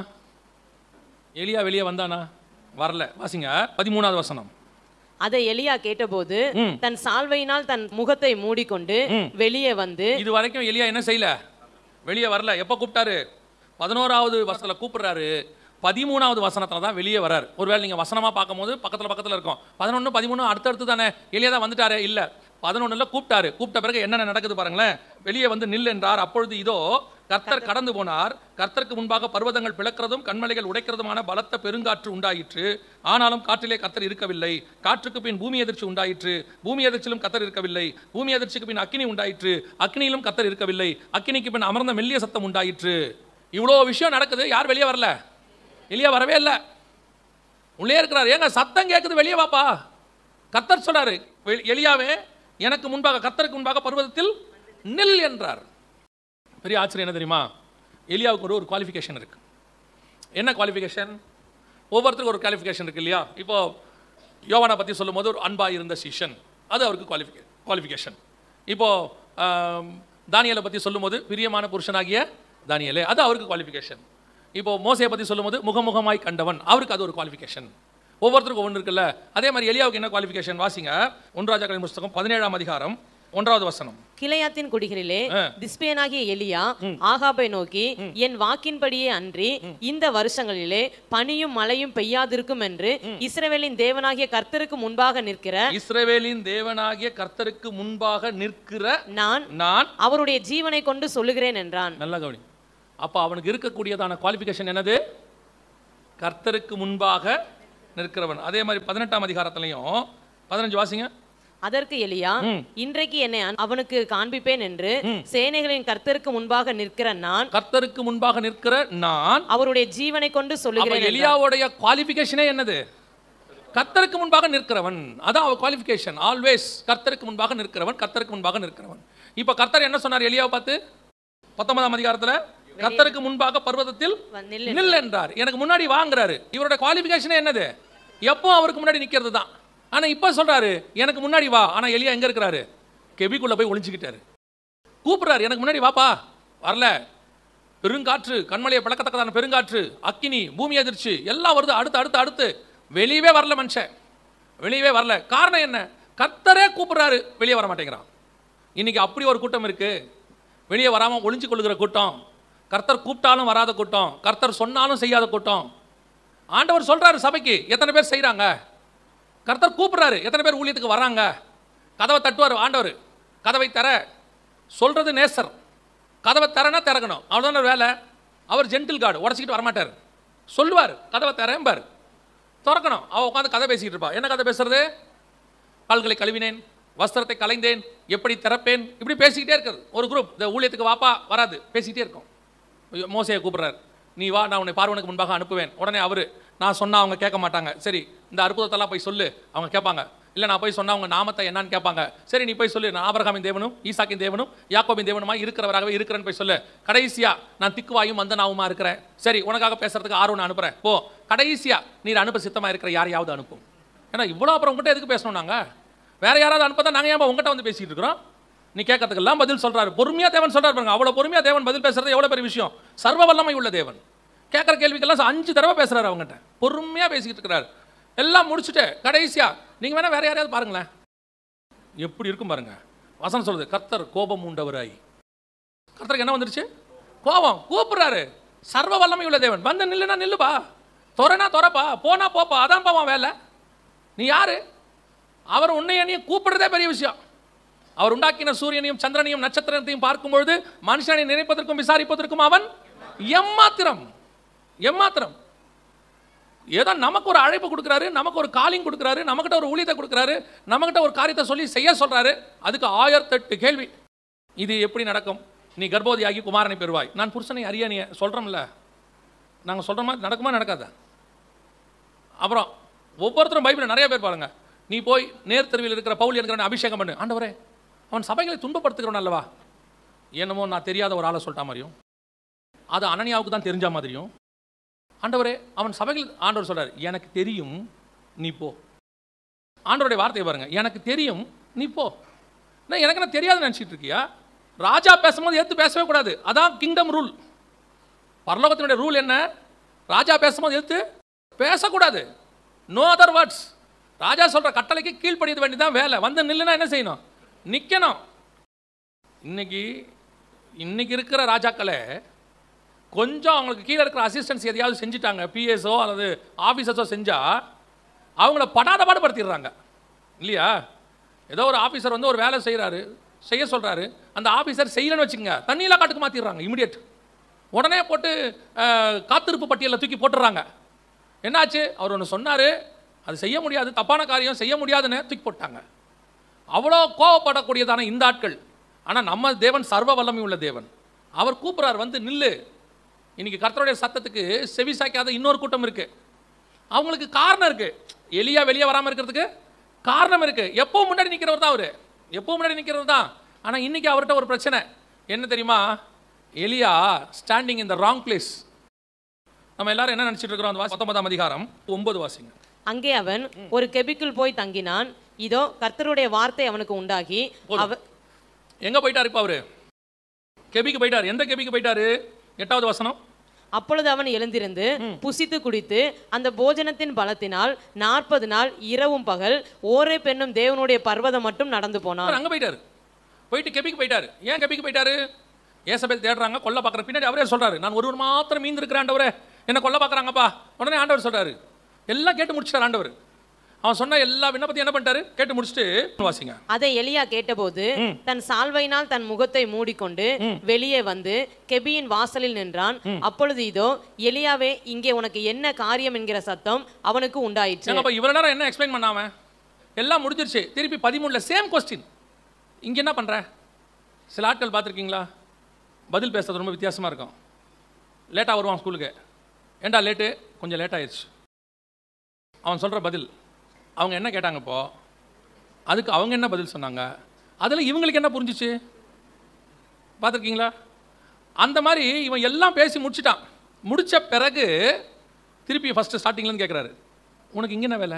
எலியா வெளியே வந்தானா வரல வாசிங்க பதிமூணாவது வசனம் அதை எலியா கேட்டபோது ம். தன் சால்வையினால் தன் முகத்தை மூடிக்கொண்டு வெளியே வந்து இது வரைக்கும் எலியா என்ன செய்யல வெளியே வரல எப்போ கூப்பிட்டாரு பதினோராவது வசனத்தில் கூப்பிடுறாரு பதிமூணாவது வசனத்தில் தான் வெளியே வராரு ஒருவேளை நீங்கள் வசனமாக பார்க்கும்போது பக்கத்தில் பக்கத்தில் இருக்கும் பதினொன்று பதிமூணு அடுத்தடுத்து தானே எலியா தான் வந்துட்டாரே இல்லை பதினொன்றில் கூப்பிட்டாரு கூப்பிட்ட பிறகு என்னென்ன நடக்குது பாருங்களேன் வெளியே வந்து நில் என்றார் அப்பொழுது இதோ கர்த்தர் கடந்து போனார் கர்த்தருக்கு முன்பாக பர்வதங்கள் பிளக்கிறதும் கண்மலைகள் உடைக்கிறதுமான பலத்த பெருங்காற்று உண்டாயிற்று ஆனாலும் காற்றிலே கர்த்தர் இருக்கவில்லை காற்றுக்கு பின் பூமி எதிர்ச்சி உண்டாயிற்று பூமி எதிர்ச்சியிலும் கர்த்தர் இருக்கவில்லை பூமி எதிர்ச்சிக்கு பின் அக்கினி உண்டாயிற்று அக்கினியிலும் கர்த்தர் இருக்கவில்லை அக்கினிக்கு பின் அமர்ந்த மெல்லிய சத்தம் உண்டாயிற்று இவ்வளோ விஷயம் நடக்குது யார் வெளியே வரல எலியா வரவே இல்லை உள்ளே இருக்கிறார் ஏங்க சத்தம் கேட்குது வெளியே வாப்பா கர்த்தர் சொல்றாரு "வெ- எலியாவே எனக்கு முன்பாக கர்த்தருக்கு முன்பாக பர்வதத்தில் நில் என்றார் பெரிய ஆச்சரியம் என்ன தெரியுமா எலியாவுக்கு ஒரு ஒரு குவாலிஃபிகேஷன் இருக்கு என்ன குவாலிஃபிகேஷன் ஒவ்வொருத்தருக்கும் ஒரு குவாலிஃபிகேஷன் இருக்கு இல்லையா இப்போ யோவானை பற்றி சொல்லும்போது ஒரு அன்பா இருந்த சீஷன் அது அவருக்கு குவாலிஃபிகே குவாலிஃபிகேஷன் இப்போ ஆம், தானியேலை பற்றி சொல்லும்போது பிரியமான புருஷனாகிய தானியேலே அது அவருக்கு குவாலிஃபிகேஷன் இப்போ மோசையை பற்றி சொல்லும்போது முகமுகமாய் கண்டவன் அவருக்கு அது ஒரு குவாலிஃபிகேஷன் ஒவ்வொருத்தருக்கும் ஒன்று இருக்குல்ல அதே மாதிரி எலியாவுக்கு என்ன குவாலிஃபிகேஷன் வாசிங்க ஒன்றாஜாக்களின் புஸ்தகம் பதினேழாம் அதிகாரம் ஒன்றாவது வசனம் கிளையாத்தின் குடிகளிலே ஆ. திஸ்பேனாகிய எலியா ஆகாபை நோக்கி என் வாக்கின்படியே அன்றி இந்த வருஷங்களிலே பனியும் மழையும் பெய்யாதிருக்கும் என்று இஸ்ரவேலின் தேவனாகிய கர்த்தருக்கு முன்பாக நிற்கிற இஸ்ரவேலின் தேவனாகிய கர்த்தருக்கு முன்பாக நிற்கிற நான் நான் அவருடைய ஜீவனை கொண்டு சொல்லுகிறேன் என்றான் நல்ல கவனி அப்போ அவனுக்கு இருக்கக்கூடியதான குவாலிஃபிகேஷன் என்னது கர்த்தருக்கு முன்பாக நிற்கிறவன் அதே மாதிரி பதினெட்டாம் அதிகாரத்திலையும் பதினஞ்சு வாசிங்க அதற்கு எலியா ம். இன்றைக்கு என்னை அன்- அவனுக்கு காண்பிப்பேன் என்று சேனைகளின் கர்த்தருக்கு முன்பாக நிற்கிற நான் கர்த்தருக்கு முன்பாக நிற்கிற நான் அவருடைய ஜீவனை கொண்டு அப்ப சொல்லுகிறேன் என்றான். எலியாவுடைய குவாலிஃபிகேஷனே என்னது கர்த்தருக்கு முன்பாக நிற்கிறவன் அதான் அவ குவாலிஃபிகேஷன் ஆல்வேஸ் கர்த்தருக்கு முன்பாக நிற்கிறவன் கர்த்தருக்கு முன்பாக நிற்கிறவன் இப்போ கர்த்தர் என்ன சொன்னார் எலியாவை பார்த்து பத்தொன்பதாம் அதிகாரத்துல கர்த்தருக்கு முன்பாக பர்வதத்தில் வ- நில்லு. நில் என்றார் எனக்கு முன்னாடி வாங்குறாரு இவரோட குவாலிஃபிகேஷனே என்னது எப்போ அவருக்கு முன்னாடி நிக்கிறது தான் ஆனா இப்போ சொல்றாரு எனக்கு முன்னாடி வா ஆனா எலியா எங்க இருக்கிறாரு கெபிக்குள்ள போய் ஒளிஞ்சுக்கிட்டாரு கூப்பிடுறாரு எனக்கு முன்னாடி வாப்பா வரல பெருங்காற்று கண்மலையை பழக்கத்தக்கதான பெருங்காற்று அக்கினி பூமி அதிர்ச்சி எல்லாம் வருது அடுத்து அடுத்து அடுத்து வெளியவே வரல மனுஷன் வெளியவே வரல காரணம் என்ன கர்த்தரே கூப்பிடுறாரு வெளியே வர மாட்டேங்கிறான் இன்னைக்கு அப்படி ஒரு கூட்டம் இருக்கு வெளியே வராம ஒளிஞ்சு கொள்ளுகிற கூட்டம் கர்த்தர் கூப்பிட்டாலும் வராத கூட்டம் கர்த்தர் சொன்னாலும் செய்யாத கூட்டம் ஆண்டவர் சொல்றாரு சபைக்கு எத்தனை பேர் செய்றாங்க கர்த்தர் கூப்பிடுறாரு எத்தனை பேர் ஊழியத்துக்கு வராங்க கதவை தட்டுவார் ஆண்டவர் கதவை தர சொல்றது நேசர் கதவை தரனா திறக்கணும் அவ்வளோதான வேலை அவர் ஜென்டில் கார்டு உடச்சிக்கிட்டு வரமாட்டார் சொல்லுவார் கதவை தரேன்பார் திறக்கணும் அவ உட்காந்து கதை பேசிக்கிட்டு இருப்பா என்ன கதை பேசுறது கால்களை கழுவினேன் வஸ்திரத்தை கலைந்தேன் எப்படி திறப்பேன் இப்படி பேசிக்கிட்டே இருக்கிறது ஒரு குரூப் இந்த ஊழியத்துக்கு வாப்பா வராது பேசிக்கிட்டே இருக்கும் மோசையை கூப்பிடுறாரு நீ வா நான் உன்னை பார்வனுக்கு முன்பாக அனுப்புவேன் உடனே அவரு நான் சொன்னா அவங்க கேட்க மாட்டாங்க சரி இந்த அற்புதத்தெல்லாம் போய் சொல்லு அவங்க கேட்பாங்க இல்லை நான் போய் சொன்னா அவங்க நாமத்தை என்னன்னு கேட்பாங்க சரி நீ போய் சொல்லு நான் ஆபரகாமின் தேவனும் ஈசாக்கின் தேவனும் யாக்கோபின் தேவனுமா இருக்கிறவராகவே இருக்கிறேன்னு போய் சொல்லு கடைசியா நான் திக்குவாயும் வந்தனாவுமா இருக்கிறேன் சரி உனக்காக பேசுறதுக்கு ஆர்வம் அனுப்புறேன் போ கடைசியா நீர் அனுப்ப சித்தமா இருக்கிற யாரையாவது அனுப்பும் ஏன்னா இவ்வளோ அப்புறம் உங்ககிட்ட எதுக்கு பேசணும் நாங்க வேற யாராவது அனுப்பதான் நாங்க ஏன் உங்ககிட்ட வந்து பேசிட்டு இருக்கிறோம் நீ கேட்கறதுக்கெல்லாம் பதில் சொல்றாரு பொறுமையா தேவன் சொல்றாரு பாருங்க அவ்வளவு பொறுமையா தேவன் பதில் பேசுறது எவ்வளவு பெரிய விஷயம் சர்வ வல்லமை உள்ள தேவன் கேட்குற கேள்விக்கெல்லாம் அஞ்சு தடவை பேசுறாரு அவங்ககிட்ட பொறுமையா பேசிக்கிட்டு இருக்கிறாரு எல்லாம் முடிச்சுட்டு கடைசியா நீங்க வேணா வேற யாரையாவது பாருங்களேன் எப்படி இருக்கும் பாருங்க வசனம் சொல்லுது கர்த்தர் கோபம் உண்டவராய் கர்த்தருக்கு என்ன வந்துருச்சு கோபம் கூப்பிடுறாரு சர்வ வல்லமை உள்ள தேவன் வந்து நில்லுனா நில்லுப்பா துறனா துறப்பா போனா போப்பா அதான் பாவம் வேலை நீ யாரு அவர் உன்னை என்னையும் கூப்பிடுறதே பெரிய விஷயம் அவர் உண்டாக்கின சூரியனையும் சந்திரனையும் நட்சத்திரத்தையும் பார்க்கும் பொழுது மனுஷனை நினைப்பதற்கும் விசாரிப்பதற்கும் அவன் எம்மாத்திரம் எம்மாத்திரம் ஏதோ நமக்கு ஒரு அழைப்பு கொடுக்குறாரு நமக்கு ஒரு காலிங் கொடுக்குறாரு நமக்கிட்ட ஒரு ஊழியத்தை கொடுக்குறாரு நம்மகிட்ட ஒரு காரியத்தை சொல்லி செய்ய சொல்றாரு அதுக்கு ஆயிரத்தெட்டு கேள்வி இது எப்படி நடக்கும் நீ கர்ப்பவதியாகி குமாரனை பெறுவாய் நான் புருஷனை அறிய நீ சொல்கிறோம்ல நாங்கள் சொல்கிற மாதிரி நடக்குமா நடக்காதா அப்புறம் ஒவ்வொருத்தரும் பைபிளில் நிறைய பேர் பாருங்க நீ போய் நேர் தெருவில் இருக்கிற பவுல் என்கிறவனை அபிஷேகம் பண்ணு ஆண்டவரே அவன் சபைகளை துன்பப்படுத்துகிறவன் அல்லவா என்னமோ நான் தெரியாத ஒரு ஆளை சொல்லிட்டா மாதிரியும் அது அனனியாவுக்கு தான் தெரிஞ்ச மாதிரியும் ஆண்டவரே அவன் சபைகள் ஆண்டவர் சொல்றாரு எனக்கு தெரியும் நீ போ ஆண்டவருடைய வார்த்தையை பாருங்க எனக்கு தெரியும் நீ போ நான் எனக்கு என்ன தெரியாதுன்னு நினச்சிட்டு இருக்கியா ராஜா பேசும்போது எடுத்து பேசவே கூடாது அதான் கிங்டம் ரூல் பரலோகத்தினுடைய ரூல் என்ன ராஜா பேசும்போது எடுத்து பேசக்கூடாது நோ அதர் வேர்ட்ஸ் ராஜா சொல்ற கட்டளைக்கு கீழ்ப்படிய வேண்டியதான் வேலை வந்து நில்லுனா என்ன செய்யணும் நிற்கணும் இன்னைக்கு இன்னைக்கு இருக்கிற ராஜாக்களை கொஞ்சம் அவங்களுக்கு கீழே இருக்கிற அசிஸ்டன்ஸ் எதையாவது செஞ்சுட்டாங்க பிஎஸ்ஓ அல்லது ஆஃபீஸர்ஸோ செஞ்சா அவங்கள படாத பாடுபடுத்திடுறாங்க இல்லையா ஏதோ ஒரு ஆஃபீஸர் வந்து ஒரு வேலை செய்கிறாரு செய்ய சொல்கிறாரு அந்த ஆஃபீஸர் செய்யலன்னு வச்சுக்கோங்க தண்ணியில காட்டுக்கு மாற்றிடுறாங்க இமிடியட் உடனே போட்டு அஹ், காத்திருப்பு பட்டியலில் தூக்கி போட்டுடுறாங்க என்னாச்சு அவர் ஒன்று சொன்னார் அது செய்ய முடியாது தப்பான காரியம் செய்ய முடியாதுன்னு தூக்கி போட்டாங்க அவ்வளோ கோவப்படக்கூடியதான இந்த ஆட்கள் ஆனால் நம்ம தேவன் சர்வ வல்லமை உள்ள தேவன் அவர் கூப்பிட்றார் வந்து நில்லு இன்னைக்கு கர்த்தருடைய சத்தத்துக்கு செவி சாய்க்காத இன்னொரு கூட்டம் இருக்கு அவங்களுக்கு காரணம் இருக்கு எலியா வெளியே வராமல் இருக்கிறதுக்கு காரணம் இருக்கு எப்போ முன்னாடி நிற்கிறவர் தான் அவரு எப்போ முன்னாடி நிற்கிறவர் தான் ஆனால் இன்னைக்கு அவர்கிட்ட ஒரு பிரச்சனை என்ன தெரியுமா எலியா standing in the wrong place நம்ம எல்லாரும் என்ன நினச்சிட்டு இருக்கிறோம் அந்த வாசி- பத்தொன்பதாம் அதிகாரம் ஒன்பது வாசிங்க அங்கே அவன் ஒரு கெபிக்குள் போய் தங்கினான் இதோ கர்த்தருடைய வார்த்தை அவனுக்கு உண்டாகி அவ எங்க போயிட்டாரு இப்போ அவரு கெபிக்கு போயிட்டாரு எந்த கெபிக்கு போயிட்டாரு எட்டாவது வசனம் அப்பொழுது அவன் எழுந்திருந்து புசித்து குடித்து அந்த போஜனத்தின் பலத்தினால் நாற்பது நாள் இரவும் பகல் ஓரே பெண்ணும் தேவனுடைய பர்வதம் மட்டும் நடந்து போனான் அவர் அங்க போயிட்டாரு போயிட்டு கெபிக்கு போயிட்டாரு ஏன் கெபிக்கு போயிட்டாரு ஏசபேல் தேடுறாங்க கொல்ல பார்க்குற பின்னாடி அவரே சொல்றாரு நான் ஒருவர் மாத்திரம் மீந்து இருக்கிற ஆண்டவரே என்ன கொல்ல பார்க்குறாங்கப்பா உடனே ஆண்டவர் சொல்றாரு எல்லாம் கேட்டு முடிச்சிட்டார் ஆண்டவர் அவன் சொன்ன எல்லா விண்ணப்பத்தையும் என்ன பண்ணிட்டாரு கேட்டு முடிச்சுட்டு வாசிங்க அதை எலியா கேட்டபோது தன் சால்வையினால் தன் முகத்தை மூடிக்கொண்டு வெளியே வந்து கெபியின் வாசலில் நின்றான் அப்பொழுது இதோ எலியாவே இங்கே உனக்கு என்ன காரியம் என்கிற சத்தம் அவனுக்கு உண்டாயிற்று ஏங்கப்பா இவ்வளோ நேரம் என்ன எக்ஸ்பிளைன் பண்ணாம எல்லாம் முடிஞ்சிருச்சு திருப்பி பதிமூணுல சேம் கொஸ்டின் இங்க என்ன பண்ற சில ஆட்கள் பார்த்துருக்கீங்களா பதில் பேசுறது ரொம்ப வித்தியாசமா இருக்கும் லேட்டாக வருவான் ஸ்கூலுக்கு ஏண்டா லேட்டு கொஞ்சம் லேட் ஆயிடுச்சு அவன் சொல்ற பதில் அவங்க என்ன கேட்டாங்க இப்போ அதுக்கு அவங்க என்ன பதில் சொன்னாங்க அதில் இவங்களுக்கு என்ன புரிஞ்சிச்சு பார்த்துருக்கீங்களா அந்த மாதிரி இவன் எல்லாம் பேசி முடிச்சிட்டான் முடிச்ச பிறகு திருப்பி ஃபஸ்ட்டு ஸ்டார்டிங்லேருந்து கேட்குறாரு உனக்கு இங்கே என்ன வேலை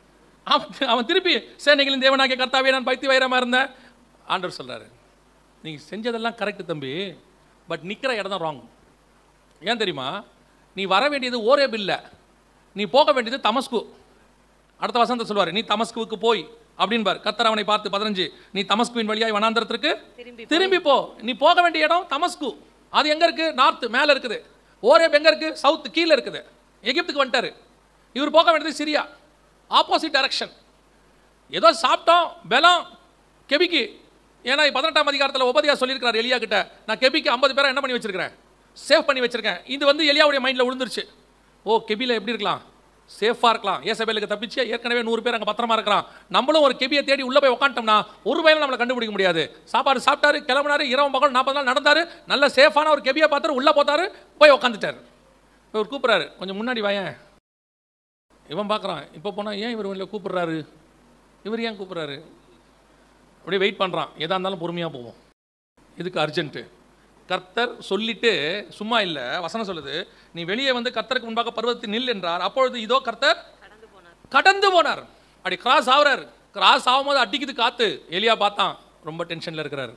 அவன் அவன் திருப்பி சேனைகளின் தேவனாகிய கர்த்தாவே நான் பைத்தி வைரமாக இருந்தேன் ஆண்டவர் சொல்கிறாரு நீங்கள் செஞ்சதெல்லாம் கரெக்டு தம்பி பட் நிற்கிற இடம் தான் ராங் ஏன் தெரியுமா நீ வர வேண்டியது ஓரேப் இல்லை நீ போக வேண்டியது தமஸ்கு அடுத்த வசந்த சொல்வார் நீ தமஸ்குவுக்கு போய் அப்படின்பார் கர்த்தர் அவனை பார்த்து பதினஞ்சு நீ தமஸ்குவின் வழியாய் வனாந்திரத்திற்கு திரும்பி திரும்பி போ நீ போக வேண்டிய இடம் தமஸ்கு அது எங்க இருக்கு நார்த் மேல இருக்குது ஓரேப் எங்க இருக்கு சவுத் கீழே இருக்குது எகிப்துக்கு வந்துட்டாரு இவர் போக வேண்டியது சிரியா ஆப்போசிட் டைரக்ஷன் ஏதோ சாப்பிட்டோம் பலம் கெபிக்கு ஏன்னா பதினெட்டாம் அதிகாரத்தில் உபதியா சொல்லியிருக்கிறார் எலியா கிட்ட நான் கெபிக்கு ஐம்பது பேரை என்ன பண்ணி வச்சிருக்கிறேன் சேவ் பண்ணி வச்சிருக்கேன் இது வந்து எலியாவுடைய மைண்டில் விழுந்துருச்சு ஓ கெபியில் எப்படி இருக்கலாம் சேஃபாக இருக்கலாம் ஏசபேலுக்கு தப்பிச்சு ஏற்கனவே நூறு பேர் அங்கே பத்திரமா இருக்கிறான் நம்மளும் ஒரு கெபியை தேடி உள்ளே போய் உட்காந்துட்டோம்னா ஒரு வயலில் நம்மளை கண்டுபிடிக்க முடியாது சாப்பாடு சாப்பிட்டாரு கிளம்புனாரு இரவு பகல் நாற்பது நாள் நடந்தாரு நல்ல சேஃபான ஒரு கெபியை பார்த்தாரு உள்ளே போத்தாரு போய் உட்காந்துட்டாரு இவர் கூப்பிட்றாரு கொஞ்சம் முன்னாடி வாயேன் இவன் பார்க்குறான் இப்போ போனால் ஏன் இவர் வெளில கூப்பிட்றாரு இவர் ஏன் கூப்பிட்றாரு அப்படியே வெயிட் பண்ணுறான் எதாக இருந்தாலும் பொறுமையாக போவோம் இதுக்கு அர்ஜென்ட்டு கர்த்தர் சொல்லிட்டு சும்மா இல்லை வசனம் சொல்லுது நீ வெளியே வந்து கர்த்தருக்கு முன்பாக பருவத்தில் நில் என்றார் அப்பொழுது இதோ கர்த்தர் கடந்து போனார் அப்படி கிராஸ் ஆகுறாரு கிராஸ் ஆகும்போது அடிக்குது காத்து எலியா பார்த்தான் ரொம்ப டென்ஷனில் இருக்கிறாரு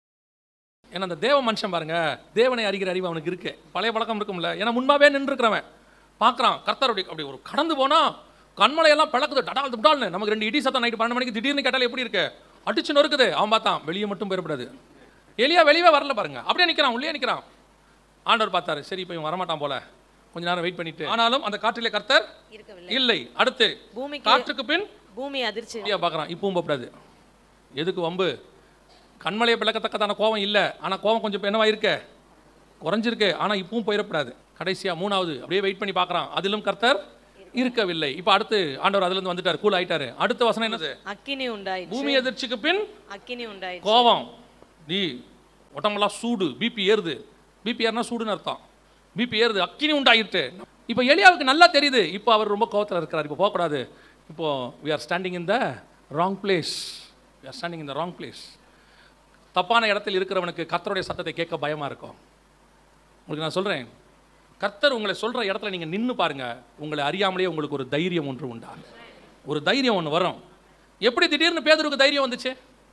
ஏன்னா அந்த தேவ மனுஷன் பாருங்க தேவனை அறிகிற அறிவு அவனுக்கு இருக்கு பழைய பழக்கம் இருக்கும்ல ஏன்னா முன்பாவே நின்றுருக்கிறவன் பார்க்குறான் கர்த்தர் அப்படி அப்படி ஒரு கடந்து போனா கண்மலையெல்லாம் பழக்குது டடால் துடால்னு நமக்கு ரெண்டு இடி சத்தம் நைட்டு பன்னெண்டு மணிக்கு திடீர்னு கேட்டால் எப்படி இருக்கு அடிச்சு நொறுக்குது அவன் பார்த்தான் வெளியே மட்டும் போயிடக்கூடாது எலியா வெளியே வரல பாருங்க அப்படியே நிற்கிறான் உள்ளே நிற்கிறான் ஆண்டவர் பார்த்தாரு சரி இப்போ இவன் வரமாட்டான் போல கொஞ்ச நேரம் வெயிட் பண்ணிட்டு ஆனாலும் அந்த காற்றிலே கர்த்தர் இருக்கவில்லை இல்லை அடுத்து பூமிக்கு காற்றுக்கு பின் பூமி அதிர்ச்சி ஐயா பார்க்குறான் இப்பவும் போகக்கூடாது எதுக்கு வம்பு கண்மலையை பிளக்கத்தக்கதான கோவம் இல்லை ஆனால் கோவம் கொஞ்சம் இப்ப என்னவா இருக்க குறைஞ்சிருக்கு ஆனால் இப்பவும் போயிடக்கூடாது கடைசியாக மூணாவது அப்படியே வெயிட் பண்ணி பார்க்குறான் அதிலும் கர்த்தர் இருக்கவில்லை இப்போ அடுத்து ஆண்டவர் அதுலேருந்து வந்துட்டார் கூல் ஆயிட்டாரு அடுத்த வசனம் என்னது அக்கினி உண்டாயிற்று பூமி எதிர்ச்சிக்கு பின் அக்கினி உண்டாயிற்று கோவம் நீ உடம்பெல்லாம் சூடு பிபி ஏறுது பிபி ஏறினா சூடுன்னு அர்த்தம் பிபி ஏறுது அக்கினி உண்டாயிட்டு இப்போ எலியாவுக்கு நல்லா தெரியுது இப்போ அவர் ரொம்ப கோவத்தில் இருக்கிறார் இப்போ போகக்கூடாது இப்போ we are standing in the wrong place we are standing in the wrong place தப்பான இடத்தில் இருக்கிறவனுக்கு கர்த்தருடைய சத்தத்தை கேட்க பயமாக இருக்கும் உங்களுக்கு நான் சொல்கிறேன் கர்த்தர் உங்களை சொல்கிற இடத்துல நீங்கள் நின்று பாருங்க உங்களை அறியாமலே உங்களுக்கு ஒரு தைரியம் ஒன்று உண்டா ஒரு தைரியம் ஒன்று வரும் எப்படி திடீர்னு பேதருக்கு தைரியம் வந்துச்சு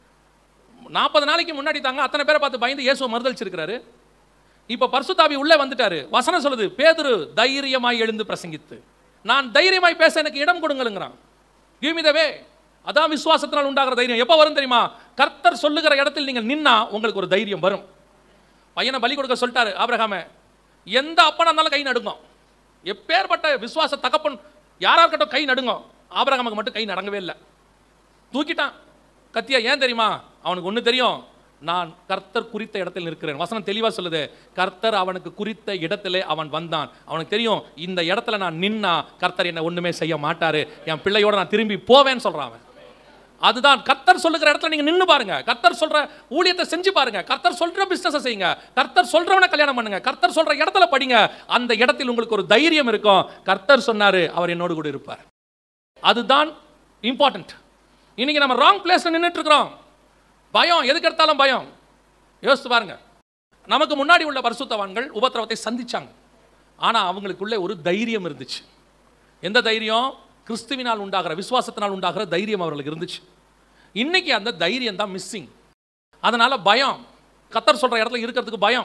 நாற்பது நாளைக்கு முன்னாடி தாங்க அத்தனை பேரை பார்த்து பயந்து இயேசுவை மறுதளிச்சிருக்கிறாரு இப்போ பர்சுத்தாவி உள்ளே வந்துட்டாரு வசனம் சொல்லுது பேதுரு தைரியமாய் எழுந்து பிரசங்கித்து நான் தைரியமாய் பேச எனக்கு இடம் கொடுங்களுங்கிறான் கிவ் மீ த வே அதான் விசுவாசத்தினால் உண்டாகிற தைரியம் எப்போ வரும் தெரியுமா கர்த்தர் சொல்லுகிற இடத்தில் நீங்கள் நின்னா உங்களுக்கு ஒரு தைரியம் வரும் பையனை பலி கொடுக்க சொல்லிட்டாரு ஆபிரகாம எந்த அப்பனா இருந்தாலும் கை நடுங்கும் எப்பேற்பட்ட விசுவாச தகப்பன் யாரா இருக்கட்டும் கை நடுங்கும் ஆபிரகாமுக்கு மட்டும் கை நடங்கவே இல்லை தூக்கிட்டான் கத்தியா ஏன் தெரியுமா அவனுக்கு ஒன்று தெரியும் நான் கர்த்தர் குறித்த இடத்தில் இருக்கிறேன் வசனம் தெளிவாக சொல்லுது கர்த்தர் அவனுக்கு குறித்த இடத்திலே அவன் வந்தான் அவனுக்கு தெரியும் இந்த இடத்துல நான் நின்னா கர்த்தர் என்னை ஒன்றுமே செய்ய மாட்டாரு என் பிள்ளையோட நான் திரும்பி போவேன்னு சொல்றான் அவன் அதுதான் கர்த்தர் சொல்லுகிற இடத்துல நீங்க நின்னு பாருங்க கர்த்தர் சொல்ற ஊழியத்தை செஞ்சு பாருங்க கர்த்தர் சொல்ற பிசினஸ் செய்யுங்க கர்த்தர் சொல்றவனை கல்யாணம் பண்ணுங்க கர்த்தர் சொல்ற இடத்துல படிங்க அந்த இடத்தில் உங்களுக்கு ஒரு தைரியம் இருக்கும் கர்த்தர் சொன்னாரு அவர் என்னோடு கூட இருப்பார் அதுதான் இம்பார்ட்டன்ட் இன்னைக்கு நம்ம ராங் பிளேஸ்ல நின்றுட்டு இருக்கிறோம் பயம் எதுக்கு எடுத்தாலும் பயம் யோசித்து பாருங்க நமக்கு முன்னாடி உள்ள பரிசுத்தவான்கள் உபத்திரவத்தை சந்திச்சாங்க ஆனா அவங்களுக்குள்ளே ஒரு தைரியம் இருந்துச்சு எந்த தைரியம் கிறிஸ்துவினால் உண்டாகிற விசுவாசத்தினால் உண்டாகிற தைரியம் அவர்களுக்கு இருந்துச்சு இன்னைக்கு அந்த தைரியம் தான் மிஸ்ஸிங் அதனால பயம் கத்தர் சொல்ற இடத்துல இருக்கிறதுக்கு பயம்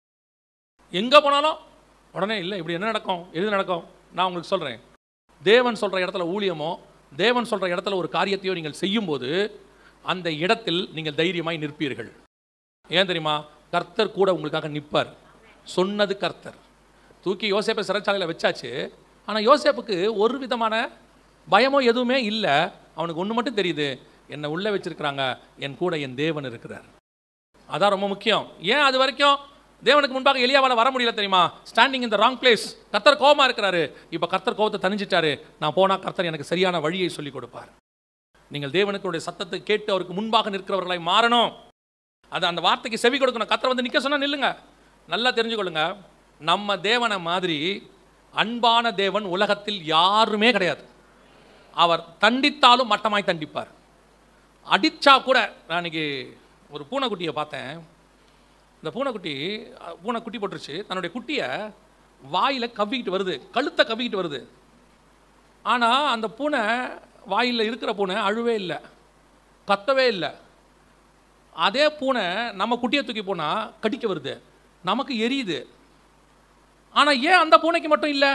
எங்க போனாலும் உடனே இல்லை இப்படி என்ன நடக்கும் எது நடக்கும் நான் உங்களுக்கு சொல்றேன் தேவன் சொல்ற இடத்துல ஊழியமோ தேவன் சொல்ற இடத்துல ஒரு காரியத்தையோ நீங்கள் செய்யும்போது அந்த இடத்தில் நீங்கள் தைரியமாய் நிற்பீர்கள் ஏன் தெரியுமா கர்த்தர் கூட உங்களுக்காக நிற்பார் சொன்னது கர்த்தர் தூக்கி யோசேப்பை சிறைச்சாலையில் வச்சாச்சு ஆனால் யோசேப்புக்கு ஒரு விதமான பயமோ எதுவுமே இல்லை அவனுக்கு ஒன்று மட்டும் தெரியுது என்னை உள்ளே வச்சிருக்கிறாங்க என் கூட என் தேவன் இருக்கிறார் அதான் ரொம்ப முக்கியம் ஏன் அது வரைக்கும் தேவனுக்கு முன்பாக எளியாவால் வர முடியல தெரியுமா ஸ்டாண்டிங் இந்த ராங் பிளேஸ் கர்த்தர் கோவமா இருக்கிறாரு இப்போ கர்த்தர் கோவத்தை தணிஞ்சிட்டாரு நான் போனால் கர்த்தர் எனக்கு சரியான வழியை சொல்லி கொடுப்பார் நீங்கள் தேவனுக்குடைய சத்தத்தை கேட்டு அவருக்கு முன்பாக நிற்கிறவர்களாய் மாறணும் அது அந்த வார்த்தைக்கு செவி கொடுக்கணும் கர்த்தர் வந்து நிற்க சொன்னா நில்லுங்க நல்லா தெரிஞ்சுக்கொள்ளுங்க நம்ம தேவனை மாதிரி அன்பான தேவன் உலகத்தில் யாருமே கிடையாது அவர் தண்டித்தாலும் மட்டமாய் தண்டிப்பார் அடிச்சா கூட நான் இன்னைக்கு ஒரு பூனைக்குட்டியை பார்த்தேன் இந்த பூனைக்குட்டி அஹ், பூனை குட்டி போட்டுருச்சு தன்னுடைய குட்டியை வாயில் கவ்விக்கிட்டு வருது கழுத்தை கவ்விக்கிட்டு வருது ஆனால் அந்த பூனை வாயில் இருக்கிற பூனை அழுவே இல்லை கத்தவே இல்லை அதே பூனை நம்ம குட்டியை தூக்கி போனால் கடிக்க வருது நமக்கு எரியுது ஆனால் ஏன் அந்த பூனைக்கு மட்டும் இல்லை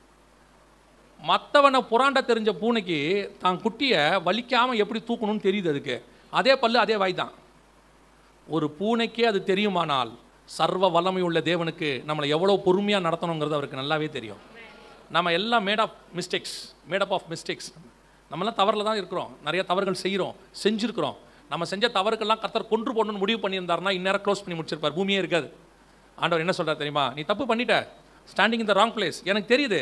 மற்றவனை புறாண்ட தெரிஞ்ச பூனைக்கு தான் குட்டியை வலிக்காமல் எப்படி தூக்கணும்னு தெரியுது அதுக்கு அதே பல்லு அதே வாய் தான் ஒரு பூனைக்கே அது தெரியுமானால் சர்வ வல்லமை உள்ள தேவனுக்கு நம்மளை எவ்வளோ பொறுமையாக நடத்தணுங்கிறது அவருக்கு நல்லாவே தெரியும் நம்ம எல்லாம் made of mistakes made up of mistakes நம்மலாம் தவறில் தான் இருக்கிறோம் நிறைய தவறுகள் செய்கிறோம் செஞ்சுருக்கிறோம் நம்ம செஞ்ச தவறுக்கெல்லாம் கர்த்தர் கொன்று போடணும்னு முடிவு பண்ணியிருந்தாருன்னா இந்நேரம் க்ளோஸ் பண்ணி முடிச்சிருப்பார் பூமியே இருக்காது ஆண்டவர் என்ன சொல்றார் தெரியுமா நீ தப்பு பண்ணிட்ட ஸ்டாண்டிங் இந்த ராங் பிளேஸ் எனக்கு தெரியுது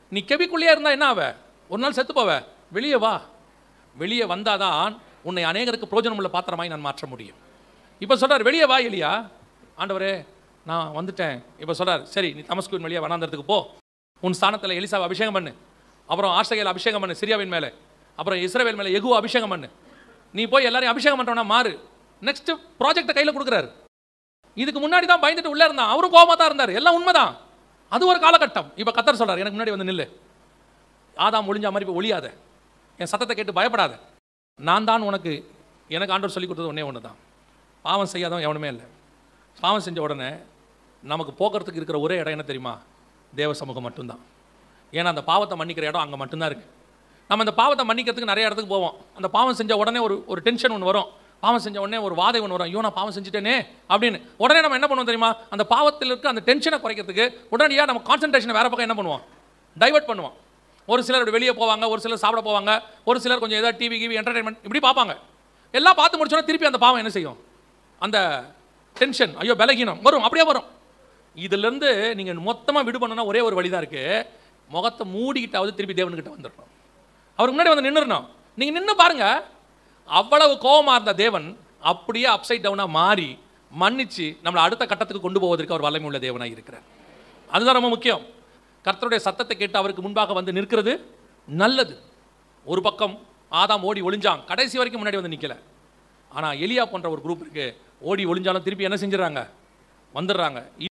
நீ கெபிக்குள்ளேயே இருந்தா என்ன ஆவ ஒரு நாள் செத்து போவ வெளியே வா வெளியே வந்தாதான் உன்னை அநேகருக்கு பிரோஜனம் உள்ள பாத்திரமாய் நான் மாற்ற முடியும் இப்போ சொல்றார் வெளியே வா எலியா ஆண்டவரே நான் வந்துட்டேன் இப்போ சொல்றார் சரி நீ தமஸ்குவின் வழியா வனாந்தரத்துக்கு போ உன் ஸ்தானத்தில் எலிசாவை அபிஷேகம் பண்ணு அப்புறம் ஆசைகள் அபிஷேகம் பண்ணு சிரியாவின் மேலே அப்புறம் இஸ்ரவேல் மேலே எகுவ அபிஷேகம் பண்ணு நீ போய் எல்லாரையும் அபிஷேகம் பண்ணுறவனா மாறு நெக்ஸ்ட் ப்ராஜெக்டை கையில் கொடுக்குறாரு இதுக்கு முன்னாடி தான் பயந்துட்டு உள்ளே இருந்தான் அவரும் கோபமாக தான் இருந்தார் எல்லாம் உண்மைதான் அது ஒரு காலகட்டம் இப்போ கத்தர் சொல்றார் எனக்கு முன்னாடி வந்து நில்லு ஆதாம் ஒளிஞ்ச மாதிரி இப்போ ஒளியாத என் சத்தத்தை கேட்டு பயப்படாத நான் தான் உனக்கு எனக்கு ஆண்டவர் சொல்லி கொடுத்தது ஒன்றே ஒன்று தான் பாவம் செய்யாதவன் எவனுமே இல்லை பாவம் செஞ்ச உடனே நமக்கு போக்குறதுக்கு இருக்கிற ஒரே இடம் என்ன தெரியுமா தேவ சமூகம் மட்டும்தான் ஏன்னா அந்த பாவத்தை மன்னிக்கிற இடம் அங்கே மட்டும்தான் இருக்குது நம்ம அந்த பாவத்தை மன்னிக்கிறதுக்கு நிறைய இடத்துக்கு போவோம் அந்த பாவம் செஞ்ச உடனே ஒரு ஒரு டென்ஷன் ஒன்று வரும் பாவம் செஞ்ச உடனே ஒரு வாதை ஒன்று வரும் ஐயோ நான் பாவம் செஞ்சுட்டேனே அப்படின்னு உடனே நம்ம என்ன பண்ணுவோம் தெரியுமா அந்த பாவத்தில் இருக்க அந்த டென்ஷனை குறைக்கிறதுக்கு உடனடியாக நம்ம கான்சன்ட்ரேஷனை வேற பக்கம் என்ன பண்ணுவோம் டைவர்ட் பண்ணுவோம் ஒரு சிலர் வெளியே போவாங்க ஒரு சிலர் சாப்பிட போவாங்க ஒரு சிலர் கொஞ்சம் ஏதாவது டிவி கிவி என்டர்டைன்மெண்ட் இப்படி பார்ப்பாங்க எல்லாம் பார்த்து முடிச்சோன்னா திருப்பி அந்த பாவம் என்ன செய்யும் அந்த டென்ஷன் ஐயோ பலகீனம் வரும் அப்படியே வரும் இதிலிருந்து நீங்கள் மொத்தமாக விடு பண்ணணும்னா ஒரே ஒரு வழி தான் இருக்குது முகத்தை மூடிக்கிட்டாவது திருப்பி தேவன்கிட்ட வந்துடணும் அவருக்கு முன்னாடி வந்து நின்றுடணும் நீங்கள் நின்று பாருங்க அவ்வளவு கோபமாக இருந்த தேவன் அப்படியே அப்சைட் டவுனாக மாறி மன்னிச்சு நம்மளை அடுத்த கட்டத்துக்கு கொண்டு போவதற்கு அவர் வல்லமை உள்ள தேவனாக இருக்கிறார் அதுதான் ரொம்ப முக்கியம் கர்த்தருடைய சத்தத்தை கேட்டு அவருக்கு முன்பாக வந்து நிற்கிறது நல்லது ஒரு பக்கம் ஆதாம் ஓடி ஒளிஞ்சான் கடைசி வரைக்கும் முன்னாடி வந்து நிற்கல ஆனால் எலியா போன்ற ஒரு குரூப் இருக்கு ஓடி ஒளிஞ்சாலும் திருப்பி என்ன செஞ்சிடறாங்க வந்துடுறாங்க